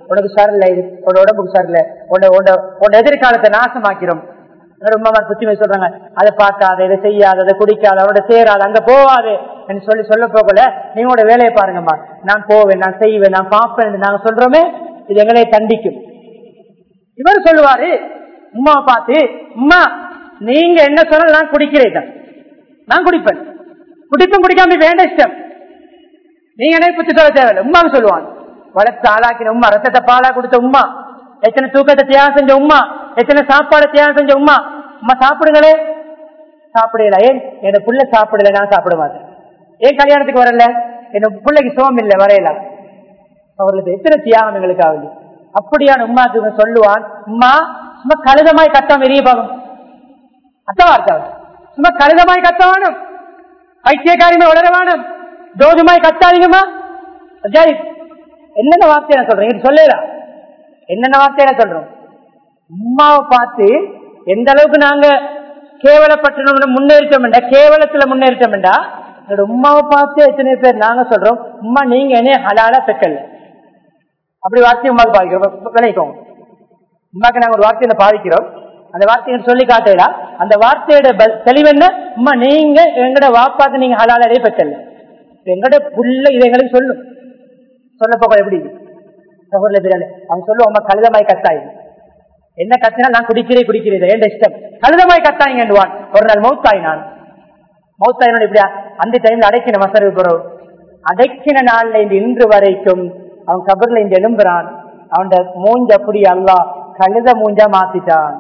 உனக்கு சரியில்லை இது உன்னோட உடம்புக்கு சரியில்லை உன்னை உன்னை உன் எதிர்காலத்தை நாசமாக்கிறோம் ரொம்ப புத்திமை சொல்றாங்க அதை பார்க்காத இதை செய்யாத அதை குடிக்காத அவரோட சேராத அங்க போவாது என்று சொல்லி சொல்ல போகல நீங்களோட வேலையை பாருங்கம்மா நான் போவேன் நான் செய்வேன் நான் பார்ப்பேன் என்று நாங்க சொல்றோமே இது எங்களை தண்டிக்கும் இவர் சொல்லுவாரு உமாவை பார்த்து உமா நீங்க என்ன சொன்னால் நான் குடிக்கிறேன் தான். நான் குடிப்பேன் குடிப்பும் குடிக்காம வேண்ட இஷ்டம் நீங்க என்ன புத்தி சொல்ல தேவையில்லை உமான்னு சொல்லுவான் வளர்த்து ஆளாக்கின உமா ரத்தத்தை பாலா கொடுத்த உமா எத்தனை தூக்கத்தை தியாகம் செஞ்ச உமா எத்தனை சாப்பாடு தியாகம் செஞ்ச உமா உமா சாப்பிடுங்களே சாப்பிடல ஏன் என் புள்ள சாப்பிடல நான் சாப்பிட மாட்டேன் ஏன் கல்யாணத்துக்கு வரல என் பிள்ளைக்கு சோம் இல்லை வரையல அவர்களுக்கு எத்தனை தியாகம் எங்களுக்கு ஆகுது அப்படியான உமாக்கு இவன் சொல்லுவான் உமா சும்மா கழுதமாய் கத்தாம எரிய பாகம் அத்தவா இருக்காது சும்மா கழுதமாய் கத்தவானும் பைத்தியக்காரிமே வளரவானும் தோதுமாய் கத்தாதீங்கம்மா ஜெய் என்னென்ன வார்த்தை நான் சொல்றேன் இது சொல்லலாம் என்னென்ன வார்த்தை நான் சொல்றோம் உமாவை பார்த்து எந்த அளவுக்கு நாங்க கேவலப்பட்டணும் முன்னேறிட்டோம் கேவலத்துல முன்னேறிட்டோம் என்னோட உமாவை பார்த்து எத்தனை பேர் நாங்க சொல்றோம் உமா நீங்க என்ன ஹலாலா பெக்கல அப்படி வார்த்தையை உமாக்கு பாதிக்கிறோம் விளைவிக்கோங்க உமாக்கு நாங்க ஒரு வார்த்தையில பாதிக்கிறோம் அந்த வார்த்தையை சொல்லி காட்டல அந்த வார்த்தையோட ப- தெளிவு என்ன உமா நீங்க எங்கட வாப்பாக்கு நீங்க ஹலாலே பெக்கல எங்கட புள்ள இதை எங்களுக்கு சொல்லும் சொல்ல போக எப்படி சகோதர பிறகு அவன் சொல்லுவோம் அம்மா கழுதமாய் கத்தாய் என்ன கத்தினா நான் குடிக்கிறேன் குடிக்கிறேன் என் இஷ்டம் கழுதமாய் கத்தாயிங்கன்னுவான் ஒரு நாள் மௌத்தாய் நான் மௌத்தாயினோட இப்படியா அந்த டைம்ல அடைக்கின மசரு போறோம் அடைக்கின நாள்ல இருந்து இன்று வரைக்கும் அவன் கபர்ல இருந்து எழும்புறான் அவன் மூஞ்ச அப்படி அல்லா கழுத மூஞ்சா மாத்திட்டான்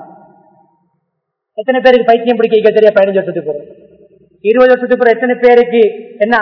எத்தனை பேருக்கு பைத்தியம் பிடிக்க தெரிய பதினஞ்சு வருஷத்துக்கு பிறகு இருபது வருஷத்துக்கு பிறகு எத்தனை பேருக்கு என்ன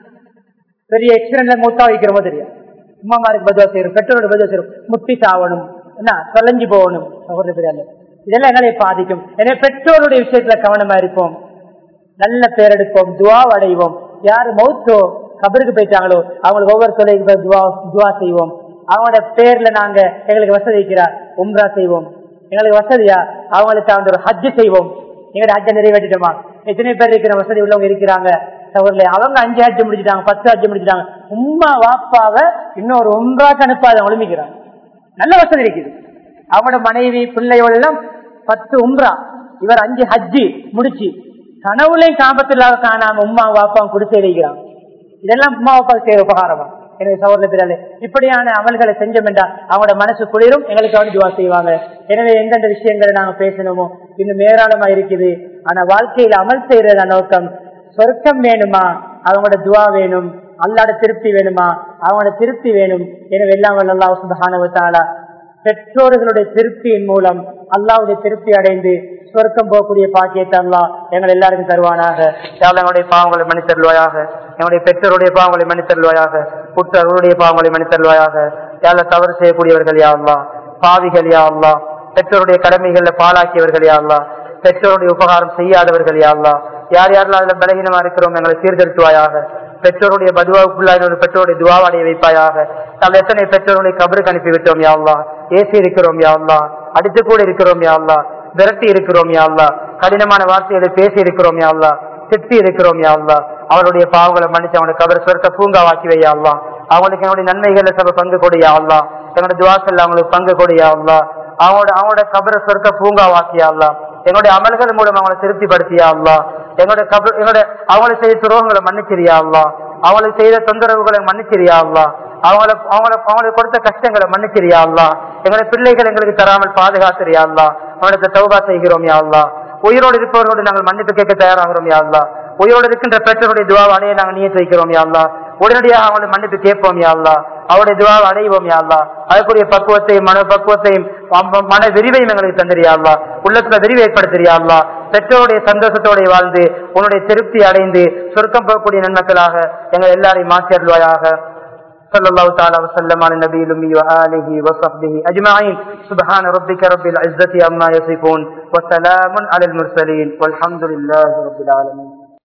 பெரிய எக்ஸ்பிரன்ல மூத்தா வைக்கிறோமோ தெரியும் உமாமாருக்கு பதிலா செய்யறோம் பெற்றோரோட பதிலா செய்யறோம் முட்டி சாவணும் என்ன தொலைஞ்சு போகணும் சகோதர பெரியார் இதெல்லாம் எங்களை பாதிக்கும் எனவே பெற்றோருடைய விஷயத்துல கவனமா இருப்போம் நல்ல பேர் எடுப்போம் துவா அடைவோம் யாரு மௌத்தோ கபருக்கு போயிட்டாங்களோ அவங்களுக்கு ஒவ்வொரு தொலைக்கு துவா துவா செய்வோம் அவங்களோட பேர்ல நாங்க எங்களுக்கு வசதி இருக்கிறார் உம்ரா செய்வோம் எங்களுக்கு வசதியா அவங்களுக்கு அந்த ஒரு ஹஜ்ஜு செய்வோம் எங்களோட ஹஜ்ஜை நிறைவேற்றிட்டோமா எத்தனை பேர் இருக்கிற வசதி உள்ளவங்க இருக்கிறாங்க சகோதரர்களே அவங்க அஞ்சு ஹஜ்ஜு முடிச்சிட்டாங்க பத்து ஹஜ்ஜு முடிச்சிட்டாங்க உம்மா வாப்பாவை இன்னொரு உம்ராக்கு அனுப்பாத ஒளிமிக்கிறாங்க நல்ல வசதி இருக்குது அவனோட மனைவி பிள்ளைகள் எல்லாம் பத்து உம்ரா இவர் அஞ்சு ஹஜ்ஜி முடிச்சு கனவுலையும் காபத்துல காணாம உமா வாப்பாவும் குடிசை வைக்கிறான் இதெல்லாம் உமா அப்பா செய்யற உபகாரமா எனவே சகோதர பிறாலே இப்படியான அமல்களை செஞ்சோம் என்றால் அவங்களோட மனசு குளிரும் எங்களுக்கு வந்து துவா செய்வாங்க எனவே எந்தெந்த விஷயங்களை நாங்க பேசணுமோ இன்னும் ஏராளமா இருக்குது ஆனா வாழ்க்கையில அமல் செய்யறத நோக்கம் சொர்க்கம் வேணுமா அவங்களோட துவா வேணும் அல்லாட திருப்தி வேணுமா அவங்களோட திருப்தி வேணும் எனவே எல்லாம் வல்ல அல்லாஹ் சுப்ஹானஹு வ தஆலா பெற்றோர்களுடைய திருப்தியின் மூலம் அல்லாவுடைய திருப்தி அடைந்து சொர்க்கம் போகக்கூடிய பாக்கியத்தை அல்லாஹ் எங்கள் எல்லாருக்கும் தருவானாக யாழ் எங்களுடைய பாவங்களை மன்னித்தருள்வாயாக எங்களுடைய பெற்றோருடைய பாவங்களை மன்னித்தருள்வாயாக புற்றவர்களுடைய பாவங்களை மன்னித்தருள்வாயாக யாழ தவறு செய்யக்கூடியவர்கள் யா அல்லாஹ் பாவிகள் யா அல்லாஹ் பெற்றோருடைய கடமைகள்ல பாலாக்கியவர்கள் யா அல்லாஹ் பெற்றோருடைய உபகாரம் செய்யாதவர்கள் யா அல்லாஹ் யார் யாரெல்லாம் அதுல பலகீனமா இருக்கிறோம் எங்களை சீர்திருத்துவாயாக பெற்றோருடைய பதுவாவுக்குள்ளாக ஒரு பெற்றோருடைய துவாவடைய வைப்பாயாக நாம் எத்தனை பெற்றோருடைய கபருக்கு அனுப்பி விட்டோம் யாழ்லா ஏசி இருக்கிறோம் யாழ்லா அடித்து கூட இருக்கிறோம் யாழ்லா விரட்டி இருக்கிறோம் யாழ்லா கடினமான வார்த்தைகளை பேசி இருக்கிறோம் யாழ்லா திட்டி இருக்கிறோம் யாழ்லா அவருடைய பாவங்களை மன்னிச்சு அவனுடைய கபர் சொர்க்க பூங்காவாக்கி வையாள்லா அவங்களுக்கு என்னுடைய நன்மைகள்ல சபை பங்கு கொடியாள்லா எங்களுடைய துவாசல்ல அவங்களுக்கு பங்கு கொடியாள்லா அவங்களோட அவங்களோட கபர சொர்க்க பூங்காவாக்கியாள்லா எங்களுடைய அமல்கள் மூலம் அவங்களை திருப்திப்படுத்தியா அல்லா எங்களுடைய கப எங்களுடைய அவங்களை செய்த துரோகங்களை மன்னிச்சிரியா அல்லா அவங்களுக்கு செய்த தொந்தரவுகளை மன்னிச்சிரியா அல்லா அவங்கள அவங்கள அவங்களுக்கு கொடுத்த கஷ்டங்களை மன்னிச்சிரியா அல்லா எங்களுடைய பிள்ளைகள் எங்களுக்கு தராமல் பாதுகாத்துறியா அல்லா அவனுக்கு தௌபா செய்கிறோம் யா அல்லா உயிரோடு இருப்பவர்களோடு நாங்கள் மன்னிப்பு கேட்க தயாராகிறோம் யா அல்லா உயிரோடு இருக்கின்ற பெற்றோருடைய துவாவை அடைய நாங்கள் நீயத்து வைக்கிறோம் யா அல்லா உடனடியாக அவங்களை மன்னிப்பு கேட்போம் யா அல்லா அவருடைய துவாவை அடைவோம் யா அல்லா அதற்குரிய பக்குவத்தையும் மன பக்குவத்தையும் ம- மன விரிவையும் எங்களுக்கு தந்திரியா அல்லா உள்ளத்துல விரிவு ஏற்படுத்துறியா அல்லா பெற்றோருடைய சந்தோஷத்தோட வாழ்ந்து உன்னுடைய திருப்தி அடைந்து சொர்க்கம் போகக்கூடிய நன்மக்களாக எங்கள் எல்லாரையும் மாற்றி அருள்வாயாக صلى الله تعالى وسلم على النبي الأمي وآله وصحبه أجمعين سبحان ربك رب العزة عما يصفون وسلام على المرسلين والحمد لله رب العالمين